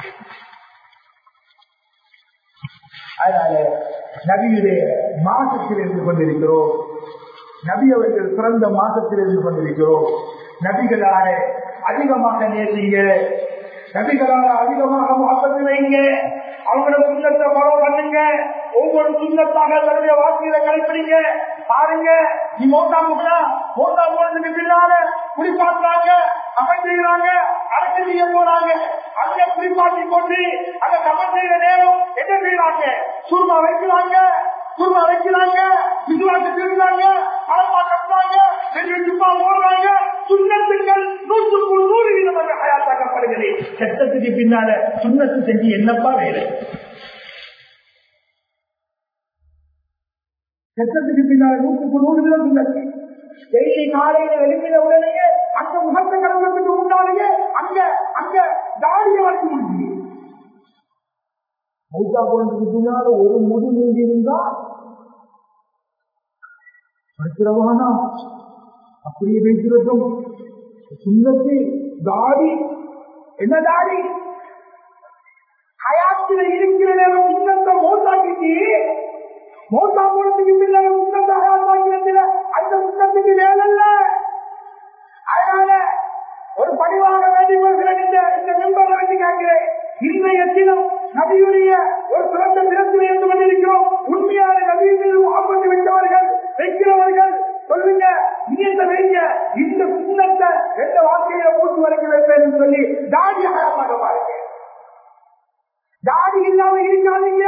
அதனால நபியுடைய மாசத்தில் இருந்து கொண்டிருக்கிறோம் நபி அவர்கள் பிறந்த மாசத்தில் இருந்து கொண்டிருக்கிறோம் நபிகளால அதிகமாக நேர்ந்தீங்க நபிகளால அதிகமாக மாசத்து வைங்க அவங்களோட சுண்ணத்தை ஃபாலோ பண்ணுங்க ஒவ்வொரு சுண்ணத்தாக தன்னுடைய வாழ்க்கையில கடைப்பிடிங்க பாருங்க நீ மோட்டா முகனா மோட்டா போனதுக்கு பின்னால குடிப்பாட்டுறாங்க அமைச்சுகிறாங்க அரசு செய்ய போறாங்க அங்க குடிப்பாட்டி கொண்டு அங்க சமன் செய்யற நேரம் என்ன செய்யறாங்க சுருமா வைக்கிறாங்க சுருமா வைக்கிறாங்க விசுவாச திருந்தாங்க பழமா கட்டுறாங்க ரெண்டு சும்மா ஓடுறாங்க சுண்ணத்துக்கள் நூற்றுக்கு நூறு வீதமாக ஹயாத்தாக்கப்படுகிறது சட்டத்துக்கு பின்னால சுண்ணத்து செஞ்சு என்னப்பா வேலை சட்டத்துக்கு பின்னால நூற்றுக்கு நூறு வீதம் சுண்ணத்து டெய்லி காலையில எழுப்பின உடனேயே அந்த முகத்தை கடவுளுக்கு முன்னாலேயே அங்க அங்க தாடியை வளர்த்து முடிஞ்சு மௌத்தா போனதுக்கு பின்னால ஒரு முடி நீங்கி இருந்தா படிக்கிறவானா அப்படியே வைக்கிறதும் சுண்ணத்து தாடி என்ன தாடி ஹயாத்துல இருக்கிற நேரம் சுண்ணத்தை மோட்டாக்கிட்டு மோட்டா போனதுக்கு பின்னால சுண்ணத்தை ஹயாத்தாக்கிறதுல அந்த சுண்ணத்துக்கு வேலல்ல அதனால ஒரு பணிவாக வேண்டி கொள்கிறேன் இந்த இந்த மெம்பரை வேண்டி கேட்கிறேன் இன்றைய தினம் நபியுடைய ஒரு சிறந்த தினத்தில் இருந்து கொண்டிருக்கிறோம் உண்மையான நபியில் முகப்பட்டு வைத்தவர்கள் வைக்கிறவர்கள் சொல்லுங்க நீங்க வைங்க இந்த சுண்ணத்தை எந்த வாழ்க்கையில மூச்சு வரைக்கும் வைப்பேன் சொல்லி தாடி அழகாக பாருங்க தாடி இல்லாம இருக்காதீங்க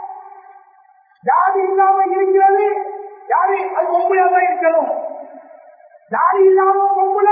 தாடி இல்லாம இருக்கிறது யாரு அது பொம்பளையா தான் இருக்கணும் தாடி இல்லாம பொம்பளை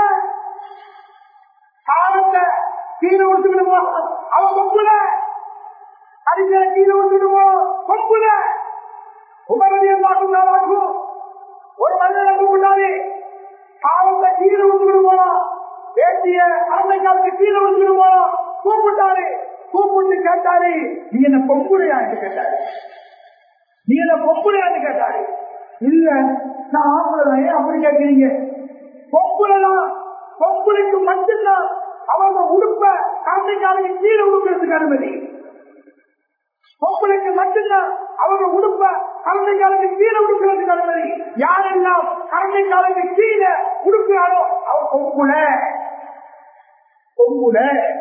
காலத்தை கீழே விட்டுவிடுவோம் அவன் பொம்புல அடிக்கிற கீழே விட்டுவிடுவோம் பொம்புல உமரதிய பார்க்கும் ஒரு மனிதனை கூப்பிட்டாரு காலத்தை கீழே விட்டுவிடுவோம் வேண்டிய அரசை காலத்து கீழே விட்டுவிடுவோம் கூப்பிட்டாரு கூப்பிட்டு கேட்டாரு நீ என்ன பொம்புலையா என்று கேட்டாரு நீ என்ன பொம்புலையான்னு கேட்டாரு இல்ல நான் ஆம்பளை ஏன் அப்படி கேட்கிறீங்க பொம்புலாம் பொம்புலைக்கு மட்டும்தான் அவங்க உடுப்ப காந்தைக்காரங்க கீழே உடுக்கிறதுக்கு அனுமதி பொம்பளைக்கு மட்டும்தான் அவங்க உடுப்ப கரண்டைக்காரங்க கீழே உடுக்கிறதுக்கு அனுமதி யாரெல்லாம் கரண்டைக்காரங்க கீழே உடுக்கிறாரோ அவன் பொம்புல பொம்புல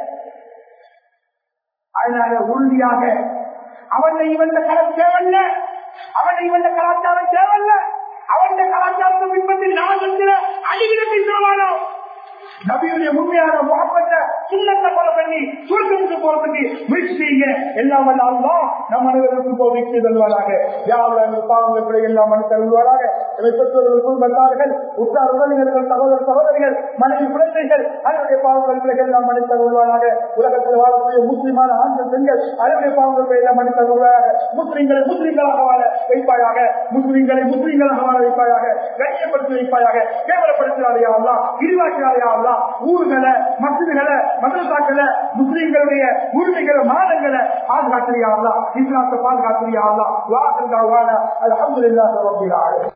அதனால உறுதியாக அவன் இவன் கலம் தேவையில்ல அவன் இவன் கலாச்சாரம் தேவையில்ல அவன் கலாச்சாரத்தை பின்பற்றி நாசத்தில அடிவிடத்தை சொல்வானோ நபியுடைய உண்மையான முகப்பட்ட சுண்ணத்தை கொலை பண்ணி சுருக்கத்துக்கு போறதுக்கு முயற்சி செய்ய எல்லாம் வல்ல அல்லாஹ் நம் அனைவருக்கும் போதித்து தருவாராக யாவல் பாவங்களை எல்லாம் மனு தருவாராக இவை பெற்றோர்களுக்கும் வந்தார்கள் உற்றார் உடலினர்கள் சகோதர சகோதரிகள் மனைவி குழந்தைகள் அதனுடைய பாவங்கள் எல்லாம் மனு தருவாராக உலகத்தில் வாழக்கூடிய முஸ்லிமான ஆண்கள் பெண்கள் அதனுடைய பாவங்களை எல்லாம் மனு தருவாராக முஸ்லிம்களை முஸ்லிம்களாக வாழ வைப்பாயாக முஸ்லிம்களை முஸ்லிம்களாக வாழ வைப்பாயாக கண்ணியப்படுத்தி வைப்பாயாக கேவலப்படுத்தினாரையா அல்லா விரிவாக்கினாரையா அல்லா ஊர்களை மசிதிகளை மதரசாக்களை முஸ்லிம்களுடைய உரிமைகளை மாதங்களை பாதுகாத்திரியா அல்லா இஸ்லாத்தை பாதுகாத்திரியா அல்லா வாசல் அலமதுல்லாஹ் ரபில் ஆலமீன்